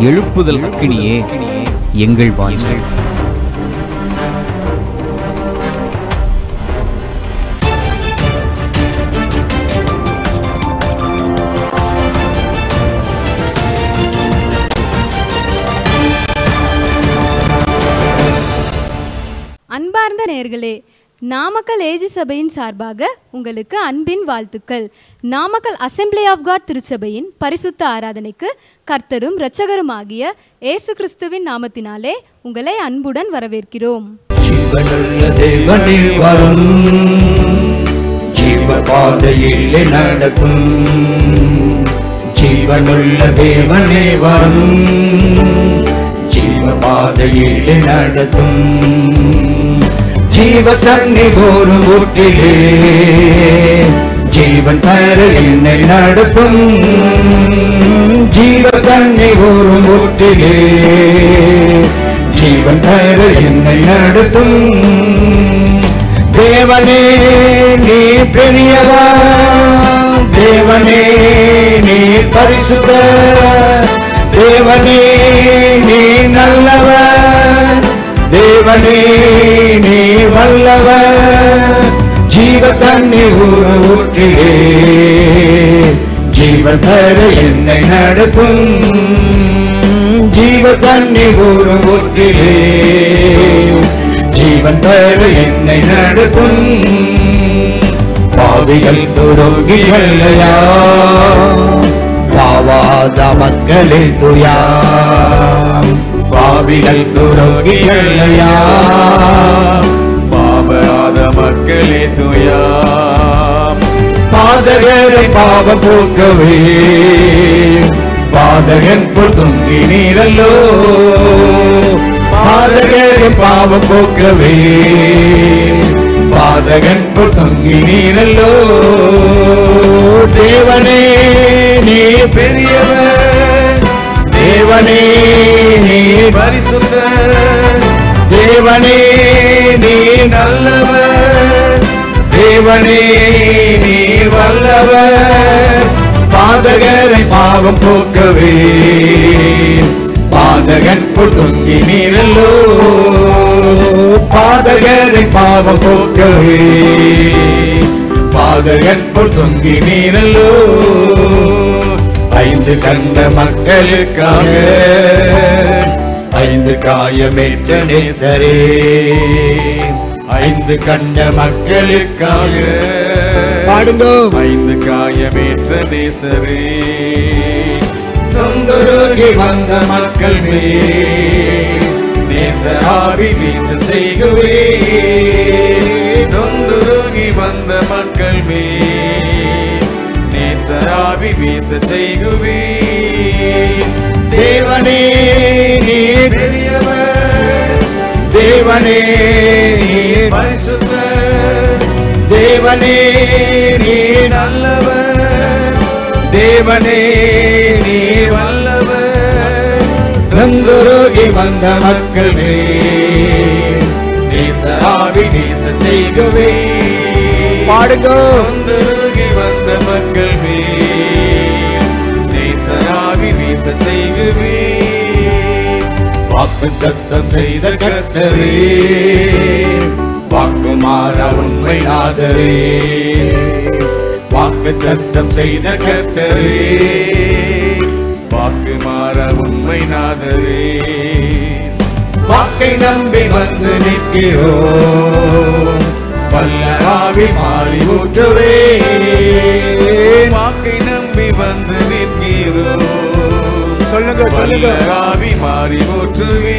எழுப்புதல் அக்கினியே எங்கள் வாஞ்சை அன்பார்ந்த நேயர்களே நாமக்கல் ஏஜி சபையின் சார்பாக உங்களுக்கு அன்பின் வாழ்த்துக்கள் நாமக்கல் அசெம்பிளி ஆஃப் காட் திருச்சபையின் பரிசுத்த ஆராதனைக்கு கர்த்தரும் இரட்சகருமாகிய இயேசு கிறிஸ்துவின் நாமத்தினாலே உங்களை அன்புடன் வரவேற்கிறோம் ஜீவனுள்ள தேவனே வரும் ஜீவ பாதையிலே நடக்கும் ஜீவனுள்ள தேவனே வரும் ஜீவ பாதையிலே நடக்கும் ஜீவ தண்ணி ஒரு ஊட்டிலே ஜீவன் தர என்னை நடத்தும் ஜீவ தண்ணி ஒரு ஊட்டிலே ஜீவன் தர என்னை நடத்தும் தேவனே நீ பெரியவா தேவனே நீ பரிசுத்த தேவனே நீ நல்லவர் தேவனே நீ வல்லவர் ஜீவ தண்ணி ஊற ஊற்றிலே ஜீவன் தர என்னை நடத்தும் ஜீவ தண்ணி ஊற ஊற்றிலே ஜீவன் தர என்னை நடத்தும் பாவிகள் துரோகிகளையா பாவாத மக்களே துயா பாவிகள் துரோகிகளையா பாவராத மக்களே துயா பாதகரை பாவ போக்கவே பாதகன் புல் தொங்கி நீரல்லோ பாதகரை பாவ போக்கவே பாதகன் புல் தொங்கி நீரல்லோ தேவனே நீ பெரியவர் தேவனே நீ பரிசுத்த தேவனே நீ நல்லவர் தேவனே நீ வல்லவர் பாதகரை பாவம் போக்கவே பாதகன் புல் தொங்கி நீரல்லோ பாதகரை பாவம் போக்கவே பாதகன் புல் தொங்கி நீரல்லோ ஐந்து கண்ட மக்களுக்காக ஐந்து காயமேற்ற நேசரே ஐந்து கண்ட மக்களுக்காக பாடுங்க ஐந்து காயமேற்ற தேசரே தொந்தருகி வந்த மக்கள் மேல் நேசராவி வீச செய்குவே தொந்துருகி வந்த மக்கள் மே நேசராவி வீச செய்குவே தேவனே நீ பெரியவர் தேவனே நீ பரிசுத்த தேவனே நீ நல்லவர் தேவனே நீ வல்லவர் நந்துருகி வந்த மக்கள் மேல் நேசராவி வீச செய்குவே பாடுங்க தொந்துருகி வந்த மக்கள் மே நேசராவி வீச செய்குவே வாக்கு தத்தம் செய்த கர்த்தரே வாக்கு மாற உண்மை நாதரே வாக்கு தத்தம் செய்த கர்த்தரே வாக்கு மாற உண்மை நாதரே வாக்கை நம்பி வந்து நிற்கிறோம் வல்லராவி மாறி ஊற்றுவே வாக்கை நம்பி வந்து நிற்கிறோம் சொல்லுங்க சொல்லுங்க வல்லராவி மாறி ஊற்றுவே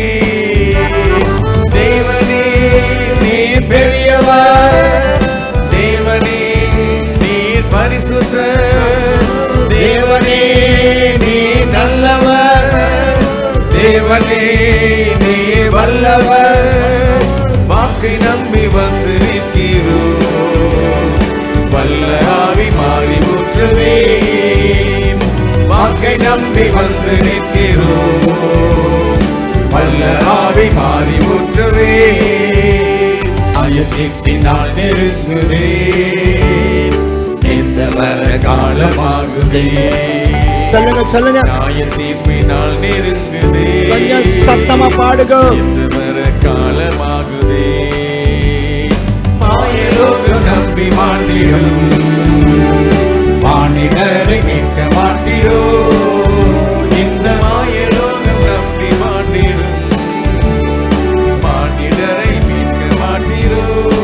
தேவனே நீ பெரியவர் தேவனே நீர் பரிசுத்த தேவனே நீ நல்லவர் தேவனே நீ வல்லவர் வாக்கை நம்பி வந்து நிற்கிறோம் வல்லராவி மாறி ஊற்றுவே வாக்கை நம்பி வந்து நிற்கிறோம் வல்லராவி மாறி ஊற்றுவே ஆயத்தினால் நெருங்குதே நேசவர காலமாகுதே சொல்லுங்க சொல்லுங்க நியாய தீர்ப்பினால் நெருங்குதே கொஞ்சம் சத்தமா பாடுங்க என்று வர காலமாகுதே மாயலோகம் நம்பி மாண்டிடும் மானிடரை மீட்க மாட்டீரோ இந்த மாயலோகம் நம்பி மாண்டிடும் மானிடரை மீட்க மாட்டீரோ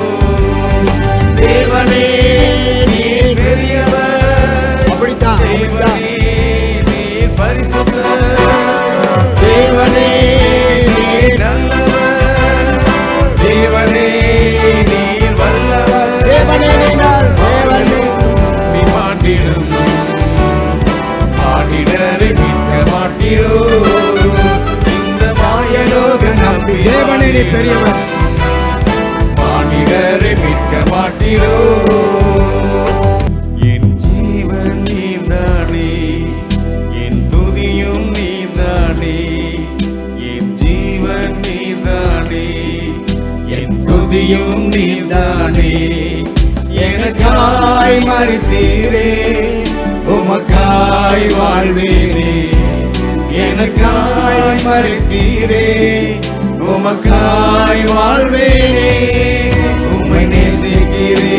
தேவனே நீர் பெரியவர் அப்படித்தான், அப்படித்தான். தேவனே நீர் பரிசுத்தர் தேவனே நீர் நல்லவர் தேவனே நீர் வல்லவர் தேவனே நீர் தேவனே. நீ மாட்டிடும் மாட்டிடரை மீட்க மாட்டீரோ இந்த மாயலோக நம்பி தேவனே நீ பெரியவர் மானிடரை மீட்க மாட்டீரோ என் ஜீவன் நீதானே என் துதியும் நீதானே என் ஜீவன் நீதானே என் துதியும் நீதானே எனக்காய் மறித்தீரே உமக்காய் வாழ்வேனே எனக்காய் மறித்தீரே உமக்காய் வாழ்வேனே உம்மை நேசிக்கிறே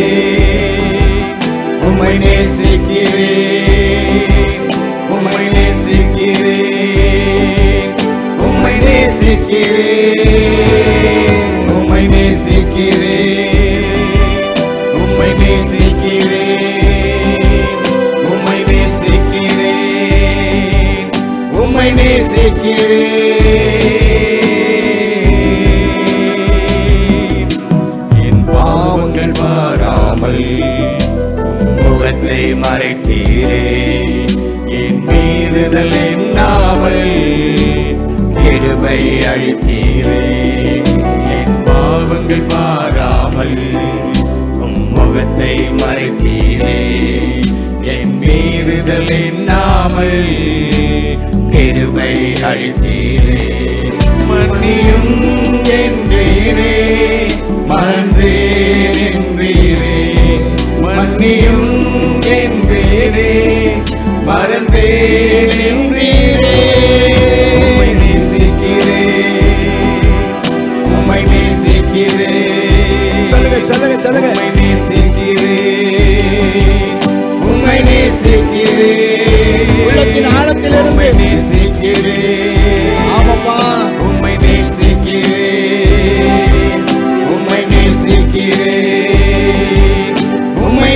உம்மை நேசிக்கிறே உம்மை நேசிக்கிறே உம்மை நேசிக்கிறே உம்மை நேசிக்கிறே உம்மை நேசிக்கிறே உம்மை நேசிக்கிறே உம்மை நேசிக்கிறேன் என் பாவங்கள் மாறாமல் உம் முகத்தை மறைத்தீரே என் மீறுதல் எண்ணாமல் கிருபை அழித்தீரே என் பாவங்கள் மாறாமல் உம் முகத்தை மறைத்தீரே என் மீறுதல் எண்ணாமல் கிருபை அழித்தீரே மன்னியும் என்றீரே மறந்தேன் என்றீரே மன்னியும் என்றீரே மறந்தேன் என்றீரே உம்மை நேசிக்கிறேன் உம்மை நேசிக்கிறேன் சொல்லுங்க சொல்லுங்க சொல்லுங்க உம்மை நேசிக்கிறேன் உம்மை நேசிக்கிறேன் உள்ளத்தின் ஆழத்திலிருந்து. உம்மை நேசிக்கிறேன் ஆமாப்பா உம்மை நேசிக்கிறேன் உம்மை நேசிக்கிறேன் உம்மை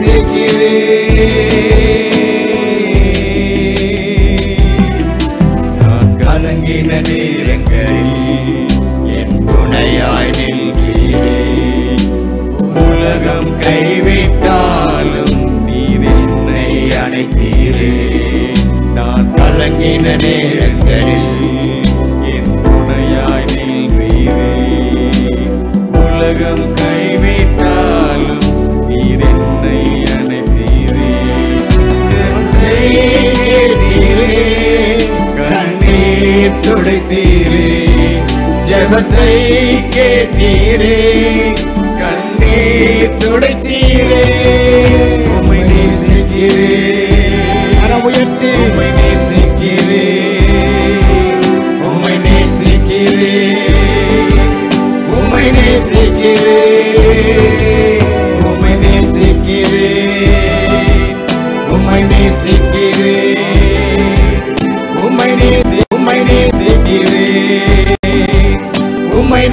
நேசிக்கிறேன் நான் கலங்கின நேரங்களில் என் துணையாய் நின்றீரே உலகம் கைவிட்டாலும் நீர் என்னை அணைத்தீரே நான் கலங்கின நேரங்களில் என் துணையாய் நின்றீரே உலகம் கைவிட்டாலும் நீர் என்னை அணைத்தீரே ஜெபத்தை கேட்டீரே கண்ணீர் துடைத்தீரே ஜெபத்தை கேட்டீரே கண்ணீர் துடைத்தீரே உம்மை நேசிக்கிறேன் கரம் உயர்த்தி உம்மை நேசிக்கிறேன் உம்மை நேசிக்கிறேன் உம்மை நேசிக்கிறேன் உம்மை நேசிக்கிறேன் உம்மை நேசிக்கிறேன் உம்மை நேசி உம்மை நேசிக்கிறேன் உம்மை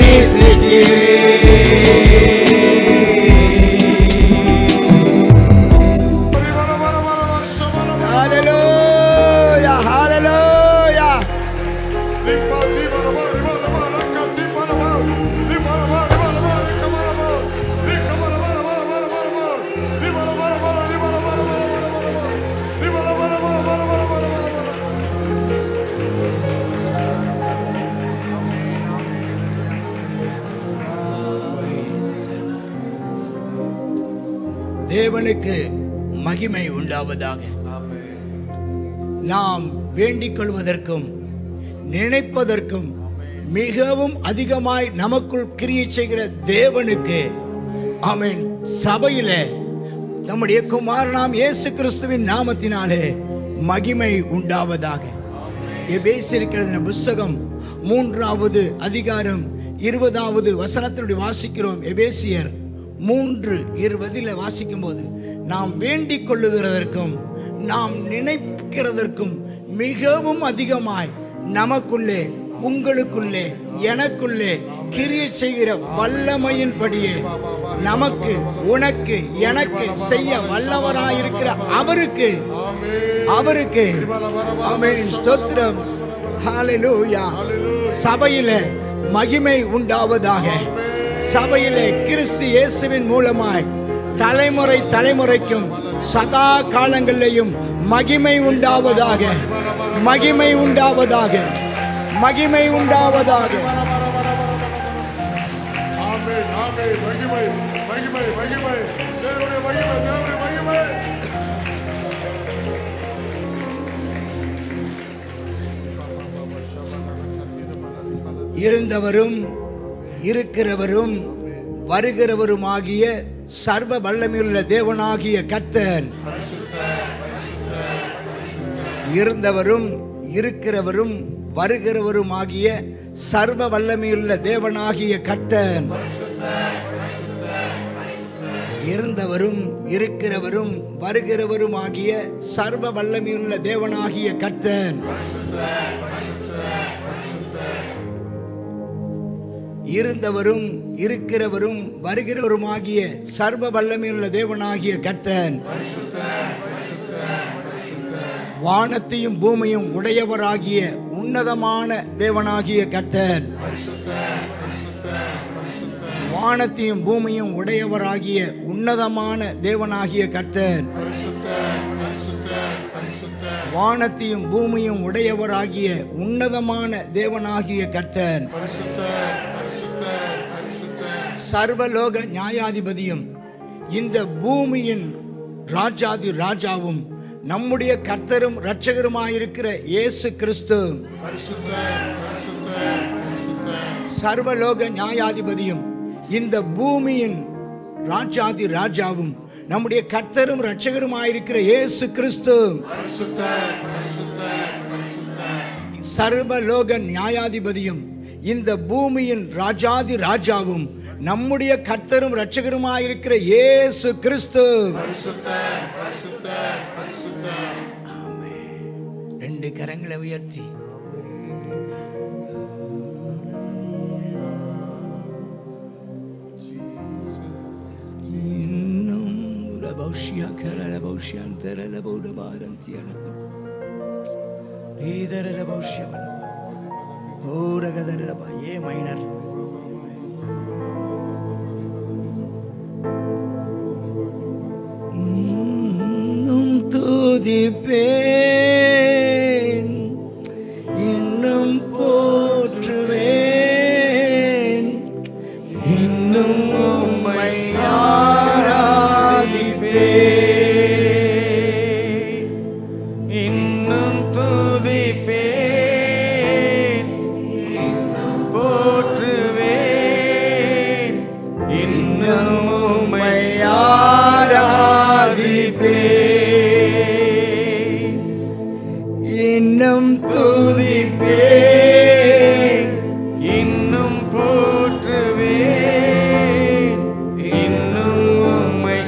நேசிக்கிறேன் ஹalleluya ஹalleluya தேவனுக்கு மகிமை உண்டாவதாக நாம் வேண்டிக் கொள்வதற்கும் நினைப்பதற்கும் மிகவும் அதிகமாய் நமக்குள் கிரியை செய்கிற தேவனுக்கு ஆமென் சபையிலே நம்முடைய குமாரனாம் இயேசு கிறிஸ்துவின் நாமத்தினாலே மகிமை உண்டாவதாக எபேசிருக்கிற புஸ்தகம் மூன்றாவது அதிகாரம் இருபதாவது வசனத்தினுடைய வாசிக்கிறோம் எபேசியர் மூன்று இருபதில் வாசிக்கும் போது நாம் வேண்டிக் கொள்ளுகிறதற்கும் நாம் நினைக்கிறதற்கும் மிகவும் அதிகமாய் நமக்குள்ளே உங்களுக்குள்ளே எனக்குள்ளே கிரிய செய்கிற வல்லமையின்படியே நமக்கு உனக்கு எனக்கு செய்ய வல்லவராயிருக்கிற அவருக்கு அவருக்கு ஆமென் ஸ்தோத்திரம் ஹalleluya சபையில மகிமை உண்டாவதாக சபையிலே கிறிஸ்து இயேசுவின் மூலமாய் தலைமுறை தலைமுறைக்கும் சதா காலங்களிலேயும் மகிமை உண்டாவதாக மகிமை உண்டாவதாக மகிமை உண்டாவதாக ஆமென் ஆமென் மகிமை மகிமை மகிமை தேவனுடைய மகிமை தேவனுடைய மகிமை இருந்தவரும் இருக்கிறவரும் வருகிறவருமாகிய சர்வ வல்லமையுள்ள தேவனாகிய கர்த்தன் இருந்தவரும் இருக்கிறவரும் வருகிறவருமாகிய சர்வ வல்லமையுள்ள தேவனாகிய கர்த்தன் இருந்தவரும் இருக்கிறவரும் வருகிறவருமாகிய சர்வ வல்லமையுள்ள தேவனாகிய கர்த்தன் இருந்தவரும் இருக்கிறவரும் வருகிறவருமாகிய சர்வ வல்லமையுள்ள தேவனாகிய கர்த்தன் வானத்தையும் பூமியும் உடையவராகிய உன்னதமான தேவனாகிய கர்த்தன் வானத்தையும் பூமியும் உடையவராகிய உன்னதமான தேவனாகிய கர்த்தன் வானத்தையும் பூமியும் உடையவராகிய உன்னதமான தேவனாகிய கர்த்தன் சர்வலோக நியாயாதிபதியும் இந்த பூமியின் ராஜாதி ராஜாவும் நம்முடைய கர்த்தரும் இரட்சகருமாயிருக்கிற இயேசு கிறிஸ்து சர்வலோக நியாயாதிபதியும் இந்த பூமியின் ராஜாதி ராஜாவும் நம்முடைய கர்த்தரும் இரட்சகருமாயிருக்கிற இயேசு கிறிஸ்து சர்வலோக நியாயாதிபதியும் இந்த பூமியின் ராஜாதி ராஜாவும் நம்முடைய கர்த்தரும் இரட்சகருமாயிருக்கிற இயேசு கிறிஸ்து ஆமென். ரெண்டு கரங்களை உயர்த்தி இன்னும் ரபௌஷ்யா கரல பௌஷ்யான் தரல பௌட பாரந்தியல ஈதரல பௌஷ்யம் ஓரகதரல ஏ மைனர் இன்னும் துதிப்பேன் இன்னும் போற்றுவேன் இன்னும் உம்மை ஆராதிப்பேன் இன்னும் துதிப்பேன் இன்னும் போற்றுவேன் இன்னும் உம்மை ஆராதிப்பேன் இன்னும் துதிப்பேன் இன்னும் போற்றுவேன் இன்னும் உம்மை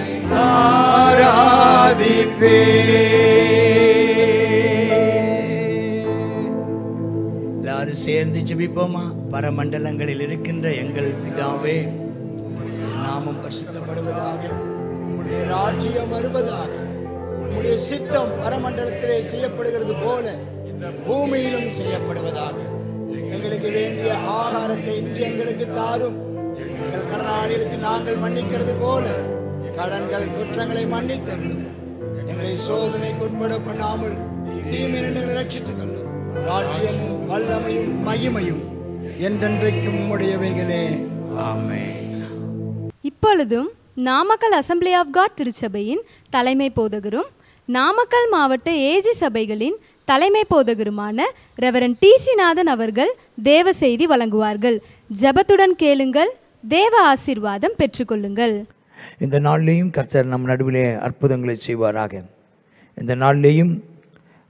ஆராதிப்பேன் எல்லாரும் சேர்ந்து ஜெபிப்போமா பரமண்டலங்களில் இருக்கின்ற எங்கள் பிதாவே உம்முடைய நாமம் பரிசுத்தப்படுவதாக உம்முடைய ராஜ்யம் வருவதாக உம்முடைய சித்தம் பரமண்டலத்திலே செய்யப்படுகிறது போல பூமியிலும் செய்யப்படுவதாக எங்களுக்கு வேண்டிய ஆகாரத்தை இன்று எங்களுக்கு தாரும் எங்கள் கடனாளிகளுக்கு நாங்கள் மன்னிக்கிறது போல கடன்கள் குற்றங்களை மன்னித்தருளும் எங்களை சோதனைக்கு உட்பட பண்ணாமல் தீமையினை ரட்சித்துக் கொள்ளும் ராஜ்யமும் வல்லமையும் மகிமையும் என்றென்றைக்கும் உம்முடையவைகளே ஆமென் இப்பொழுதும் நாமக்கல் அசம்பிளி ஆஃப் காட் திருச்சபையின் தலைமை போதகரும் நாமக்கல் மாவட்ட ஏஜி சபைகளின் தலைமை போதகருமான ரெவரன் டி நாதன் அவர்கள் தேவ செய்தி வழங்குவார்கள் ஜெபத்துடன் கேளுங்கள் தேவ ஆசீர்வாதம் பெற்றுக்கொள்ளுங்கள் இந்த நாளிலேயும் கர்த்தர் நம் நடுவிலே அற்புதங்களை செய்வாராக இந்த நாளிலேயும்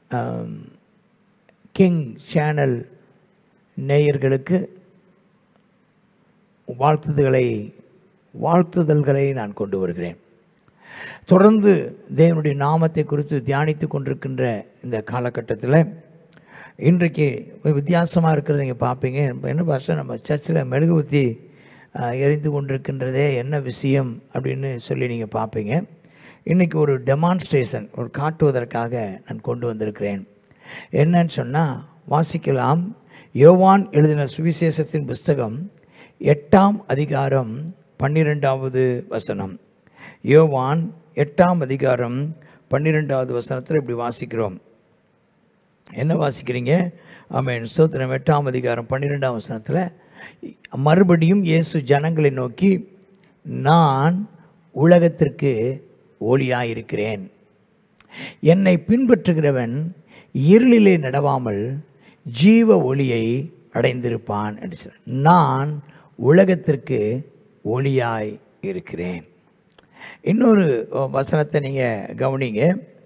ஆம், கிங் சேனல் நேயர்களுக்கு வாழ்த்துதல்களை வாழ்த்துதல்களை நான் கொண்டு வருகிறேன் தொடர்ந்து தேவனுடைய நாமத்தை குறித்து தியானித்து கொண்டிருக்கின்ற இந்த காலகட்டத்தில் இன்றைக்கு வித்தியாசமாக இருக்கிறத நீங்கள் பார்ப்பீங்க என்ன பாஷா நம்ம சர்ச்சில் மெழுகுவத்தி அஹ், எரிந்து கொண்டிருக்கின்றதே என்ன விஷயம் அப்படின்னு சொல்லி நீங்கள் பார்ப்பீங்க இன்றைக்கி ஒரு டெமான்ஸ்ட்ரேஷன் ஒரு காட்டுவதற்காக நான் கொண்டு வந்திருக்கிறேன் என்னன்னு சொன்னால் வாசிக்கலாம் யோவான் எழுதின சுவிசேஷத்தின் புஸ்தகம் எட்டாம் அதிகாரம் பன்னிரெண்டாவது வசனம் யோவான் எட்டாம் அதிகாரம் பன்னிரெண்டாவது வசனத்தில் இப்படி வாசிக்கிறோம் என்ன வாசிக்கிறீங்க ஆமென் ஸ்தோத்திரம் எட்டாம் அதிகாரம் பன்னிரெண்டாம் வசனத்தில் மறுபடியும் இயேசு ஜனங்களை நோக்கி நான் உலகத்திற்கு ஒளியாயிருக்கிறேன் என்னை பின்பற்றுகிறவன் இருளிலே நடவாமல் ஜீவ ஒளியை அடைந்திருப்பான் என்று சொன்னார். நான் உலகத்திற்கு ஒளியாய் இருக்கிறேன் இன்னொரு வசனத்தை நீங்கள் கவனிங்க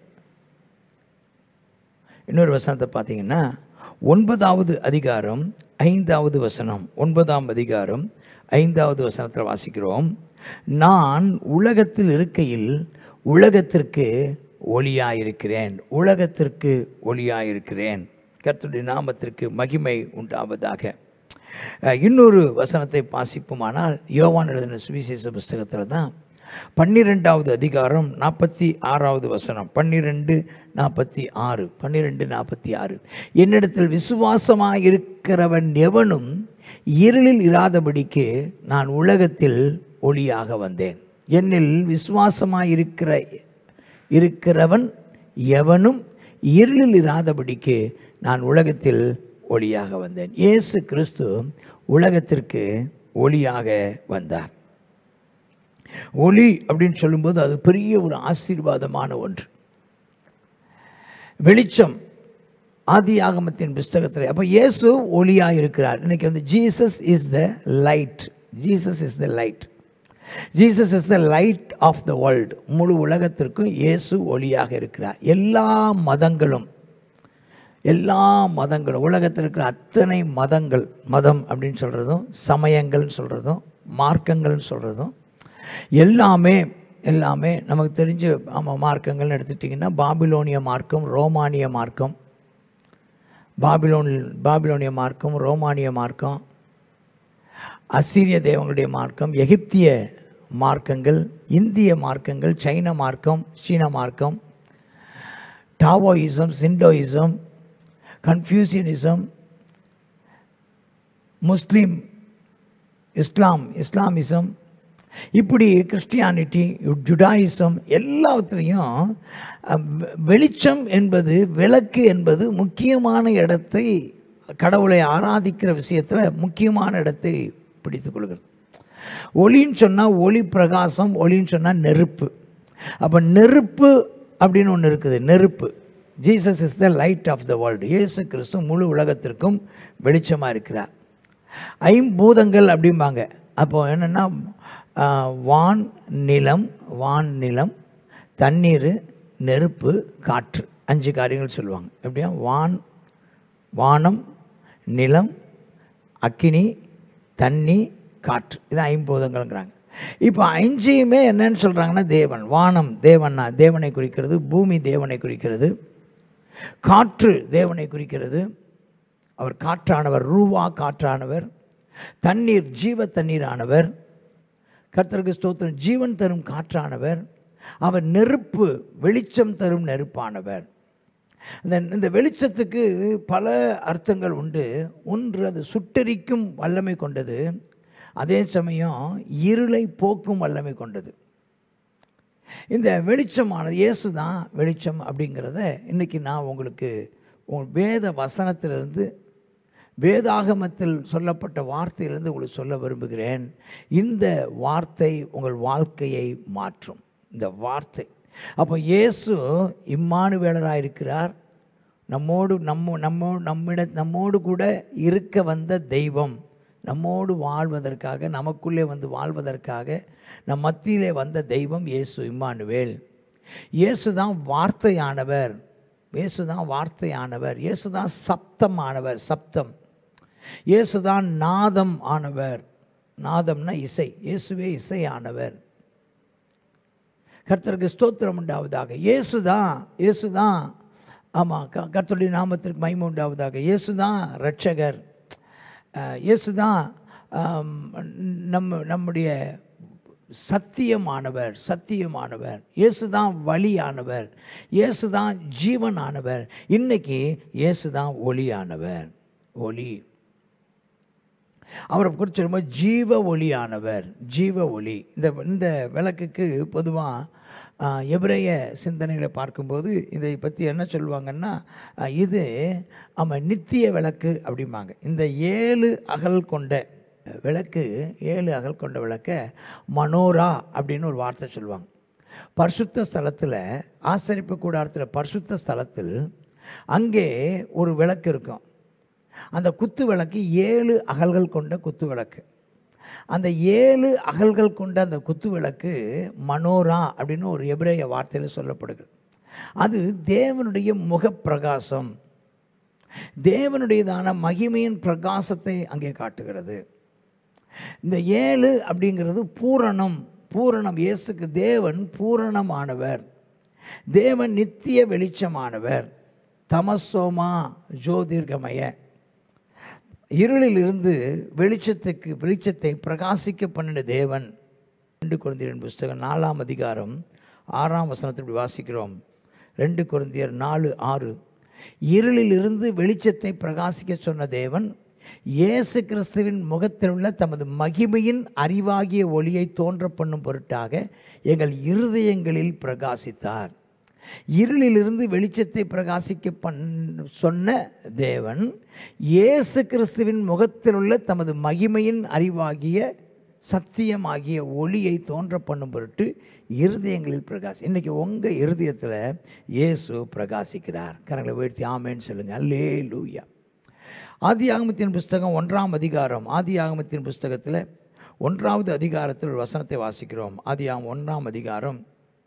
இன்னொரு வசனத்தை பார்த்தீங்கன்னா ஒன்பதாவது அதிகாரம் ஐந்தாவது வசனம் ஒன்பதாம் அதிகாரம் ஐந்தாவது வசனத்தில் வாசிக்கிறோம் நான் உலகத்தில் இருக்கையில் உலகத்திற்கு ஒளியாயிருக்கிறேன் உலகத்திற்கு ஒளியாயிருக்கிறேன் கர்த்தருடைய நாமத்திற்கு மகிமை உண்டாவதாக அஹ், இன்னொரு வசனத்தை வாசிப்போமானால் யோவான் எழுதின சுவிசேஷ புஸ்தகத்தில் தான் பன்னிரெண்டாவது அதிகாரம் நாற்பத்தி ஆறாவது வசனம் பன்னிரெண்டு நாற்பத்தி ஆறு பன்னிரெண்டு நாற்பத்தி ஆறு என்னிடத்தில் விசுவாசமாக இருக்கிறவன் எவனும் இருளில் இராதபடிக்கு நான் உலகத்தில் ஒளியாக வந்தேன் என்னில் விசுவாசமாக இருக்கிற இருக்கிறவன் எவனும் இருளில் இராதபடிக்கு நான் உலகத்தில் ஒளியாக வந்தேன் இயேசு கிறிஸ்து உலகத்திற்கு ஒளியாக வந்தார் ஒளி அப்படின்னு சொல்லும்போது அது பெரிய ஒரு ஆசீர்வாதமான ஒன்று வெளிச்சம் ஆதி ஆகமத்தின் புஸ்தகத்தில் அப்போ இயேசு ஒளியாக இருக்கிறார் இன்னைக்கு வந்து Jesus is the light Jesus is the light Jesus is the light of the world முழு உலகத்திற்கும் இயேசு ஒளியாக இருக்கிறார் எல்லா மதங்களும் எல்லா மதங்களும் உலகத்தில் இருக்கிற அத்தனை மதங்கள் மதம் அப்படின்னு சொல்கிறதும் சமயங்கள்னு சொல்கிறதும் மார்க்கங்கள்னு சொல்கிறதும் எல்லாமே எல்லாமே நமக்கு தெரிஞ்ச ஆமாம் மார்க்கங்கள்னு எடுத்துட்டிங்கன்னா பாபிலோனிய மார்க்கம் ரோமானிய மார்க்கம் பாபிலோன் பாபிலோனிய மார்க்கம் ரோமானிய மார்க்கம் அசீரிய தேவங்களுடைய மார்க்கம் எகிப்திய மார்க்கங்கள் இந்திய மார்க்கங்கள் சைன மார்க்கம் சீன மார்க்கம் டாவோயிசம் சிண்டோயிசம் கன்ஃபியூசியனிசம் முஸ்லீம் இஸ்லாம் இஸ்லாமிசம் இப்படி கிறிஸ்டியானிட்டி ஜுடாயிசம் எல்லாத்துலேயும் அஹ், வெ- வெளிச்சம் என்பது விளக்கு என்பது முக்கியமான இடத்தை கடவுளை ஆராதிக்கிற விஷயத்தில் முக்கியமான இடத்தை பிடித்துக் கொள்கிறது ஒளின்னு சொன்னால் ஒளி பிரகாசம் ஒளின்னு சொன்னால் நெருப்பு அப்போ நெருப்பு அப்படின்னு ஒன்று இருக்குது நெருப்பு Jesus is the light of the world இயேசு கிறிஸ்து முழு உலகத்திற்கும் வெளிச்சமாக இருக்கிறார் ஐம்பூதங்கள் அப்படிம்பாங்க அப்போ என்னென்னா வான் நிலம் வான் நிலம் தண்ணீர் நெருப்பு காற்று அஞ்சு காரியங்கள் சொல்லுவாங்க எப்படியா வான் வானம் நிலம் அக்கினி தண்ணி காற்று இது ஐம்பூதங்கள்ங்கிறாங்க இப்போ அஞ்சையுமே என்னன்னு சொல்கிறாங்கன்னா தேவன் வானம் தேவன்னா தேவனை குறிக்கிறது பூமி தேவனை குறிக்கிறது காற்று தேவனை குறிக்கிறது அவர் காற்றானவர் ரூவா காற்றானவர் தண்ணீர் ஜீவ தண்ணீரானவர் கர்த்தருக்கு ஸ்தோத்திரம் ஜீவன் தரும் காற்றானவர் அவர் நெருப்பு வெளிச்சம் தரும் நெருப்பானவர் இந்த இந்த வெளிச்சத்துக்கு பல அர்த்தங்கள் உண்டு ஒன்று அது சுட்டெரிக்கும் வல்லமை கொண்டது அதே சமயம் இருளை போக்கும் வல்லமை கொண்டது இந்த வெளிச்சமானது இயேசு தான் வெளிச்சம் அப்படிங்கிறத இன்றைக்கி நான் உங்களுக்கு உங்கள் வேத வசனத்திலிருந்து வேதாகமத்தில் சொல்லப்பட்ட வார்த்தையிலிருந்து உங்களுக்கு சொல்ல விரும்புகிறேன் இந்த வார்த்தை உங்கள் வாழ்க்கையை மாற்றும் இந்த வார்த்தை அப்போ இயேசு இம்மானுவேலராக இருக்கிறார் நம்மோடு நம்ம நம்ம நம்மிட நம்மோடு கூட இருக்க வந்த தெய்வம் நம்மோடு வாழ்வதற்காக நமக்குள்ளே வந்து வாழ்வதற்காக நம் மத்தியிலே வந்த தெய்வம் இயேசு இம்மானுவேல் இயேசு தான் வார்த்தையானவர் இயேசு தான் வார்த்தையானவர் இயேசு தான் சப்தம் ஆனவர் சப்தம் இயேசு தான் நாதம் ஆனவர் நாதம்னா இசை இயேசுவே இசை ஆனவர் கர்த்தருக்கு ஸ்தோத்திரம் உண்டாவதாக இயேசு தான் இயேசு தான் ஆமாம் க கர்த்தருடைய நாமத்திற்கு மகிமை உண்டாவதாக இயேசு தான் ரட்சகர் அஹ், இயேசு தான் ஆம், நம்ம நம்முடைய சத்தியமானவர் சத்தியமானவர் இயேசு தான் வழியானவர் இயேசு தான் ஜீவனானவர் இன்னைக்கு இயேசு தான் ஒளியானவர் ஒளி அவரை குறித்து சொல்லும்போது ஜீவ ஒளியானவர் ஜீவ ஒளி இந்த இந்த விளக்குக்கு பொதுவாக எபிரேய சிந்தனைகளை பார்க்கும்போது இதை பற்றி என்ன சொல்லுவாங்கன்னா ஆஹ், இது ஆமாம் நித்திய விளக்கு அப்படிம்பாங்க இந்த ஏழு அகல் கொண்ட விளக்கு ஏழு அகல் கொண்ட விளக்க மனோரா அப்படின்னு ஒரு வார்த்தை சொல்லுவாங்க பரிசுத்த ஸ்தலத்தில் ஆசரிப்பு கூடாரத்தில் பரிசுத்த ஸ்தலத்தில் அங்கே ஒரு விளக்கு இருக்கும் அந்த குத்து விளக்கு ஏழு அகல்கள் கொண்ட குத்து விளக்கு அந்த ஏழு அகல்கள் கொண்ட அந்த குத்து விளக்கு மனோரா அப்படின்னு ஒரு எபிரேய வார்த்தையில் சொல்லப்படுகிறது அது தேவனுடைய முகப்பிரகாசம் தேவனுடையதான மகிமையின் பிரகாசத்தை அங்கே காட்டுகிறது இந்த ஏழு அப்படிங்கிறது பூரணம் பூரணம் இயேசுக்கு தேவன் பூரணமானவர் தேவன் நித்திய வெளிச்சமானவர் தமசோமா ஜோதிர்கமய இருளில் இருந்து வெளிச்சத்துக்கு வெளிச்சத்தை பிரகாசிக்க பண்ணின தேவன் ரெண்டு குழந்தையரின் புஸ்தகம் நாலாம் அதிகாரம் ஆறாம் வசனத்தை இப்படி வாசிக்கிறோம் ரெண்டு குழந்தையர் நாலு ஆறு இருளில் இருந்து வெளிச்சத்தை பிரகாசிக்க சொன்ன தேவன் இயேசு கிறிஸ்துவின் முகத்தில் உள்ள தமது மகிமையின் அறிவாகிய ஒளியை தோன்ற பண்ணும் பொருட்டாக எங்கள் இருதயங்களில் பிரகாசித்தார் இருளிலிருந்து வெளிச்சத்தை பிரகாசிக்க பண் சொன்ன தேவன் இயேசு கிறிஸ்துவின் முகத்தில் உள்ள தமது மகிமையின் அறிவாகிய சத்தியமாகிய ஒளியை தோன்ற பண்ணும் பொருட்டு இருதயங்களில் பிரகாசி இன்றைக்கி உங்கள் இருதயத்தில் இயேசு பிரகாசிக்கிறார் கரங்களை உயர்த்தி ஆமேன்னு சொல்லுங்கள் அல்லே லூயா ஆதி ஆகமத்தின் புஸ்தகம் ஒன்றாம் அதிகாரம் ஆதி ஆகமத்தின் புஸ்தகத்தில் ஒன்றாவது அதிகாரத்தில் ஒரு வசனத்தை வாசிக்கிறோம் ஆதி ஆகம் ஒன்றாம் அதிகாரம்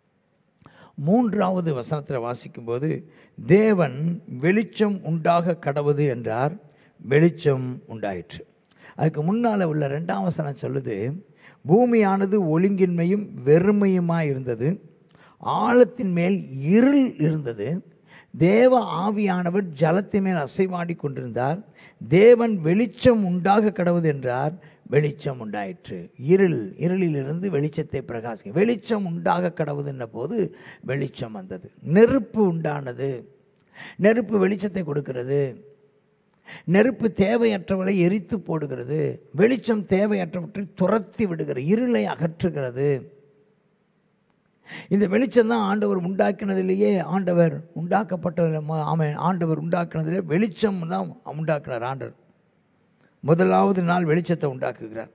மூன்றாவது வசனத்தில் வாசிக்கும்போது தேவன் வெளிச்சம் உண்டாக கடவுது என்றார் வெளிச்சம் உண்டாயிற்று அதுக்கு முன்னால் உள்ள ரெண்டாம் வசனம் சொல்லுது பூமியானது ஒழுங்கின்மையும் வெறுமையுமாக இருந்தது ஆழத்தின் மேல் இருள் இருந்தது தேவ ஆவியானவர் ஜலத்தின் மேல் அசைவாடி கொண்டிருந்தார் தேவன் வெளிச்சம் உண்டாக கடவுது என்றார் வெளிச்சம் உண்டாயிற்று இருள் இருளிலிருந்து வெளிச்சத்தை பிரகாசி வெளிச்சம் உண்டாக கடவுதுன்ன போது வெளிச்சம் வந்தது நெருப்பு உண்டானது நெருப்பு வெளிச்சத்தை கொடுக்கிறது நெருப்பு தேவையற்றவளை எரித்து போடுகிறது வெளிச்சம் தேவையற்றவற்றை துரத்தி விடுகிறது இருளை அகற்றுகிறது இந்த வெளிச்சம் தான் ஆண்டவர் உண்டாக்கினதிலேயே ஆண்டவர் உண்டாக்கப்பட்ட ஆமாம் ஆண்டவர் உண்டாக்கினதிலே வெளிச்சம் தான் உண்டாக்கினார் ஆண்டவர் முதலாவது நாள் வெளிச்சத்தை உண்டாக்குகிறார்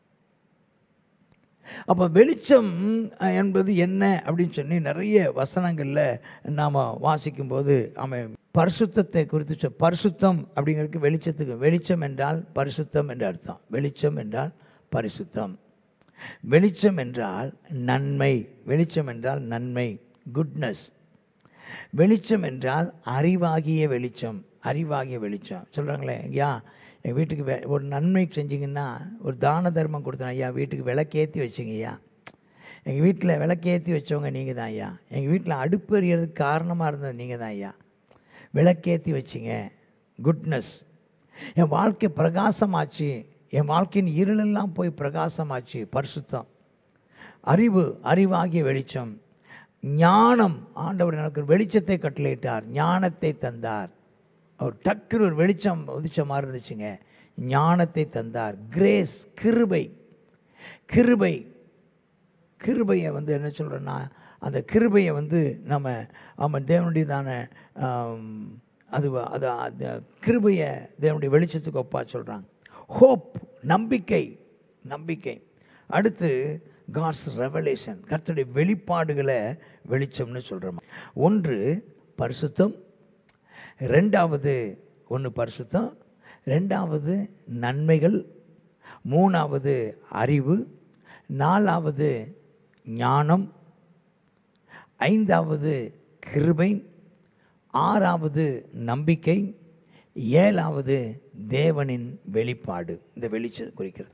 அப்போ வெளிச்சம் அஹ், என்பது என்ன அப்படின்னு சொல்லி நிறைய வசனங்களில் நாம் வாசிக்கும்போது அவன் பரிசுத்தத்தை குறித்து சொல் பரிசுத்தம் அப்படிங்கிறதுக்கு வெளிச்சத்துக்கு வெளிச்சம் என்றால் பரிசுத்தம் என்று அர்த்தம் வெளிச்சம் என்றால் பரிசுத்தம் வெளிச்சம் என்றால் நன்மை வெளிச்சம் என்றால் நன்மை குட்னஸ் வெளிச்சம் என்றால் அறிவாகிய வெளிச்சம் அறிவாகிய வெளிச்சம் சொல்கிறாங்களே ஐயா எங்கள் வீட்டுக்கு வெ ஒரு நன்மை செஞ்சீங்கன்னா ஒரு தான தர்மம் கொடுத்தேன் ஐயா வீட்டுக்கு விளக்கேற்றி வச்சுங்க ஐயா எங்கள் வீட்டில் விளக்கேற்றி வச்சவங்க நீங்கள் தான் ஐயா எங்கள் வீட்டில் அடுப்பு எறியறதுக்கு காரணமாக இருந்தது நீங்கள் தான் ஐயா விளக்கேற்றி வச்சிங்க குட்னஸ் என் வாழ்க்கை பிரகாசமாச்சு என் வாழ்க்கையின் இருளெல்லாம் போய் பிரகாசமாச்சு பரிசுத்தம் அறிவு அறிவாகிய வெளிச்சம் ஞானம் ஆண்டவர் எனக்கு ஒரு வெளிச்சத்தை கட்டளையிட்டார் ஞானத்தை தந்தார் அவர் டக்குன்னு ஒரு வெளிச்சம் உதிச்ச மாதிரி இருந்துச்சுங்க ஞானத்தை தந்தார் கிரேஸ் கிருபை கிருபை கிருபையை வந்து என்ன சொல்கிறேன்னா அந்த கிருபையை வந்து நம்ம ஆமாம் தேவனுடையதான ஆம், அது வ- அது அந்த கிருபையை தேவனுடைய வெளிச்சத்துக்கு ஒப்பா சொல்கிறாங்க ஹோப் நம்பிக்கை நம்பிக்கை அடுத்து காட்ஸ் ரெவலேஷன் கர்த்தருடைய வெளிப்பாடுகளை வெளிச்சம்னு சொல்கிறோம் ஒன்று பரிசுத்தம் ரெண்டாவது ஒன்று பரிசுத்தம் ரெண்டாவது நன்மைகள் மூணாவது அறிவு நாலாவது ஞானம் ஐந்தாவது கிருபை ஆறாவது நம்பிக்கை ஏழாவது தேவனின் வெளிப்பாடு இந்த வெளிச்சம் குறிக்கிறது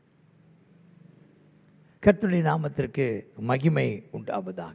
கர்த்தருடைய நாமத்திற்கு மகிமை உண்டாவதாக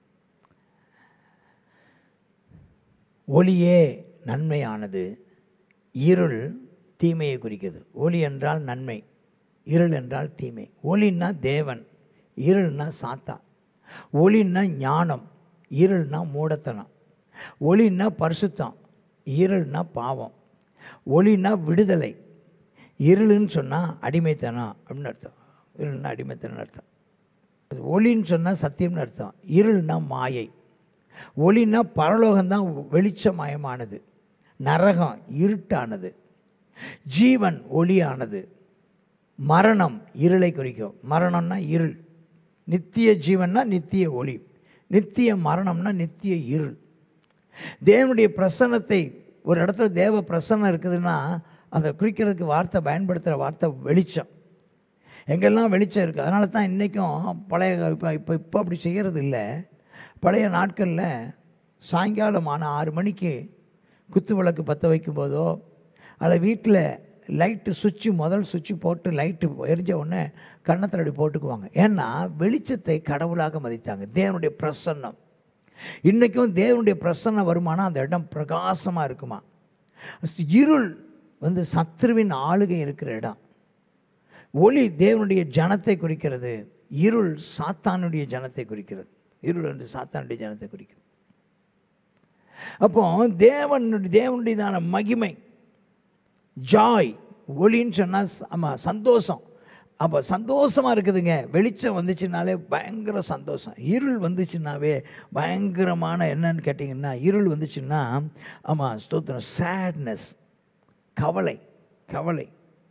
ஒளியே நன்மையானது இருள் தீமையை குறிக்கிறது ஒளி என்றால் நன்மை இருள் என்றால் தீமை ஒளின்னா தேவன் இருள்னா சாத்தா ஒளின்னா ஞானம் இருள்னா மூடத்தனம் ஒளின்னா பரிசுத்தம் இருள்னா பாவம் ஒளின்னா விடுதலை இருளுன்னு சொன்னால் அடிமைத்தனம் அப்படின்னு அர்த்தம் இருள்னா அடிமைத்தனம் அர்த்தம் ஒளின்னு சொன்னால் சத்தியம்னு அர்த்தம் இருள்னா மாயை ஒளின்னா பரலோகம்தான் வெளிச்சமயமானது நரகம் இருட்டானது ஜீவன் ஒளியானது மரணம் இருளை குறிக்கும் மரணம்னா இருள் நித்திய ஜீவன்னா நித்திய ஒளி நித்திய மரணம்னா நித்திய இருள் தேவனுடைய பிரசன்னத்தை ஒரு இடத்துல தேவ பிரசன்னம் இருக்குதுன்னா அதை குறிக்கிறதுக்கு வார்த்தை பயன்படுத்துகிற வார்த்தை வெளிச்சம் எங்கெல்லாம் வெளிச்சம் இருக்குது அதனால தான் இன்றைக்கும் பழைய இப்போ இப்போ இப்போ அப்படி செய்கிறது இல்லை பழைய நாட்களில் சாயங்காலமான ஆறு மணிக்கு குத்து விளக்கு பற்ற வைக்கும்போதோ அல்லது வீட்டில் லைட்டு சுவிட்சு முதல் சுவிட்சு போட்டு லைட்டு எரிஞ்ச உடனே கன்னத்தில் அப்படி போட்டுக்குவாங்க ஏன்னா வெளிச்சத்தை கடவுளாக மதித்தாங்க தேவனுடைய பிரசன்னம் இன்றைக்கும் தேவனுடைய பிரசன்னம் வருமானா அந்த இடம் பிரகாசமாக இருக்குமா இருள் வந்து சத்ருவின் ஆளுகை இருக்கிற இடம் ஒளி தேவனுடைய ஜனத்தை குறிக்கிறது இருள் சாத்தானுடைய ஜனத்தை குறிக்கிறது இருள் என்று சாத்தானுடைய ஜனத்தை குறிக்கிறது அப்போ தேவனுடைய தேவனுடையதான மகிமை ஜாய் ஒளின்னு சொன்னால் ஆமாம் சந்தோஷம் அப்போ சந்தோஷமாக இருக்குதுங்க வெளிச்சம் வந்துச்சுனாலே பயங்கர சந்தோஷம் இருள் வந்துச்சுன்னாவே பயங்கரமான என்னன்னு கேட்டிங்கன்னா இருள் வந்துச்சுன்னா ஆமாம் ஸ்தோத்திரம் சேட்னஸ் கவலை கவலை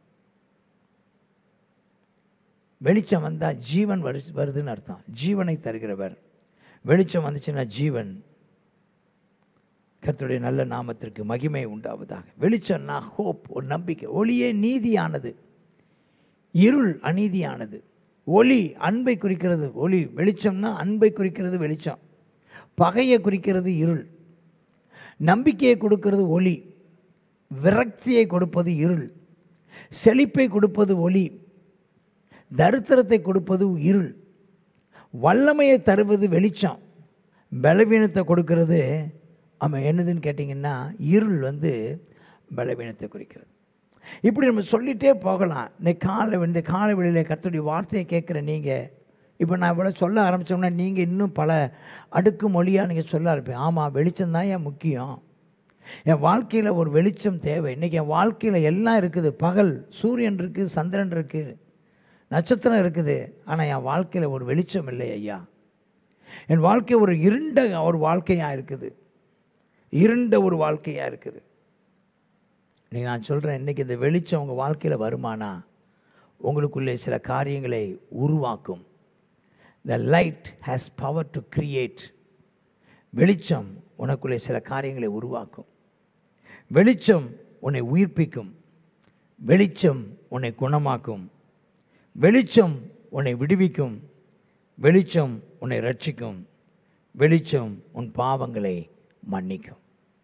வெளிச்சம் வந்தால் ஜீவன் வரு வருதுன்னு அர்த்தம் ஜீவனை தருகிறவர் வெளிச்சம் வந்துச்சுன்னா ஜீவன் கர்த்தருடைய நல்ல நாமத்திற்கு மகிமை உண்டாவதாக வெளிச்சம்னா ஹோப் ஒரு நம்பிக்கை ஒளியே நீதியானது இருள் அநீதியானது ஒளி அன்பை குறிக்கிறது ஒளி வெளிச்சம்னா அன்பை குறிக்கிறது வெளிச்சம் பகையை குறிக்கிறது இருள் நம்பிக்கையை கொடுக்கிறது ஒளி விரக்தியை கொடுப்பது இருள் செழிப்பை கொடுப்பது ஒளி தரித்திரத்தை கொடுப்பது இருள் வல்லமையை தருவது வெளிச்சம் பலவீனத்தை கொடுக்கிறது அவன் என்னதுன்னு கேட்டிங்கன்னா இருள் வந்து பலவீனத்தை குறிக்கிறது இப்படி நம்ம சொல்லிகிட்டே போகலாம் இன்னைக்கு காலை இந்த காலை வெளியில் கர்த்தருடைய வார்த்தையை கேட்குற நீங்கள் இப்போ நான் இவ்வளோ சொல்ல ஆரம்பித்தோம்னா நீங்கள் இன்னும் பல அடுக்கு மொழியாக நீங்கள் சொல்ல ஆரம்பிப்பீங்க ஆமாம் வெளிச்சம் தான் ஏன் முக்கியம் என் வாழ்க்கையில் ஒரு வெளிச்சம் தேவை இன்றைக்கி என் வாழ்க்கையில் எல்லாம் இருக்குது பகல் சூரியன் இருக்குது சந்திரன் இருக்குது நட்சத்திரம் இருக்குது ஆனால் என் வாழ்க்கையில் ஒரு வெளிச்சம் இல்லை ஐயா என் வாழ்க்கை ஒரு இருண்ட ஒரு வாழ்க்கையாக இருக்குது இருண்ட ஒரு வாழ்க்கையாக இருக்குது இன்னைக்கு நான் சொல்கிறேன் இன்றைக்கி இந்த வெளிச்சம் உங்கள் வாழ்க்கையில் வருமானா உங்களுக்குள்ளே சில காரியங்களை உருவாக்கும் the light has power to create வெளிச்சம் உனக்குள்ளே சில காரியங்களை உருவாக்கும் வெளிச்சம் உன்னை உயிர்ப்பிக்கும் வெளிச்சம் உன்னை குணமாக்கும் வெளிச்சம் உன்னை விடுவிக்கும் வெளிச்சம் உன்னை ரட்சிக்கும் வெளிச்சம் உன் பாவங்களை மன்னிக்கும்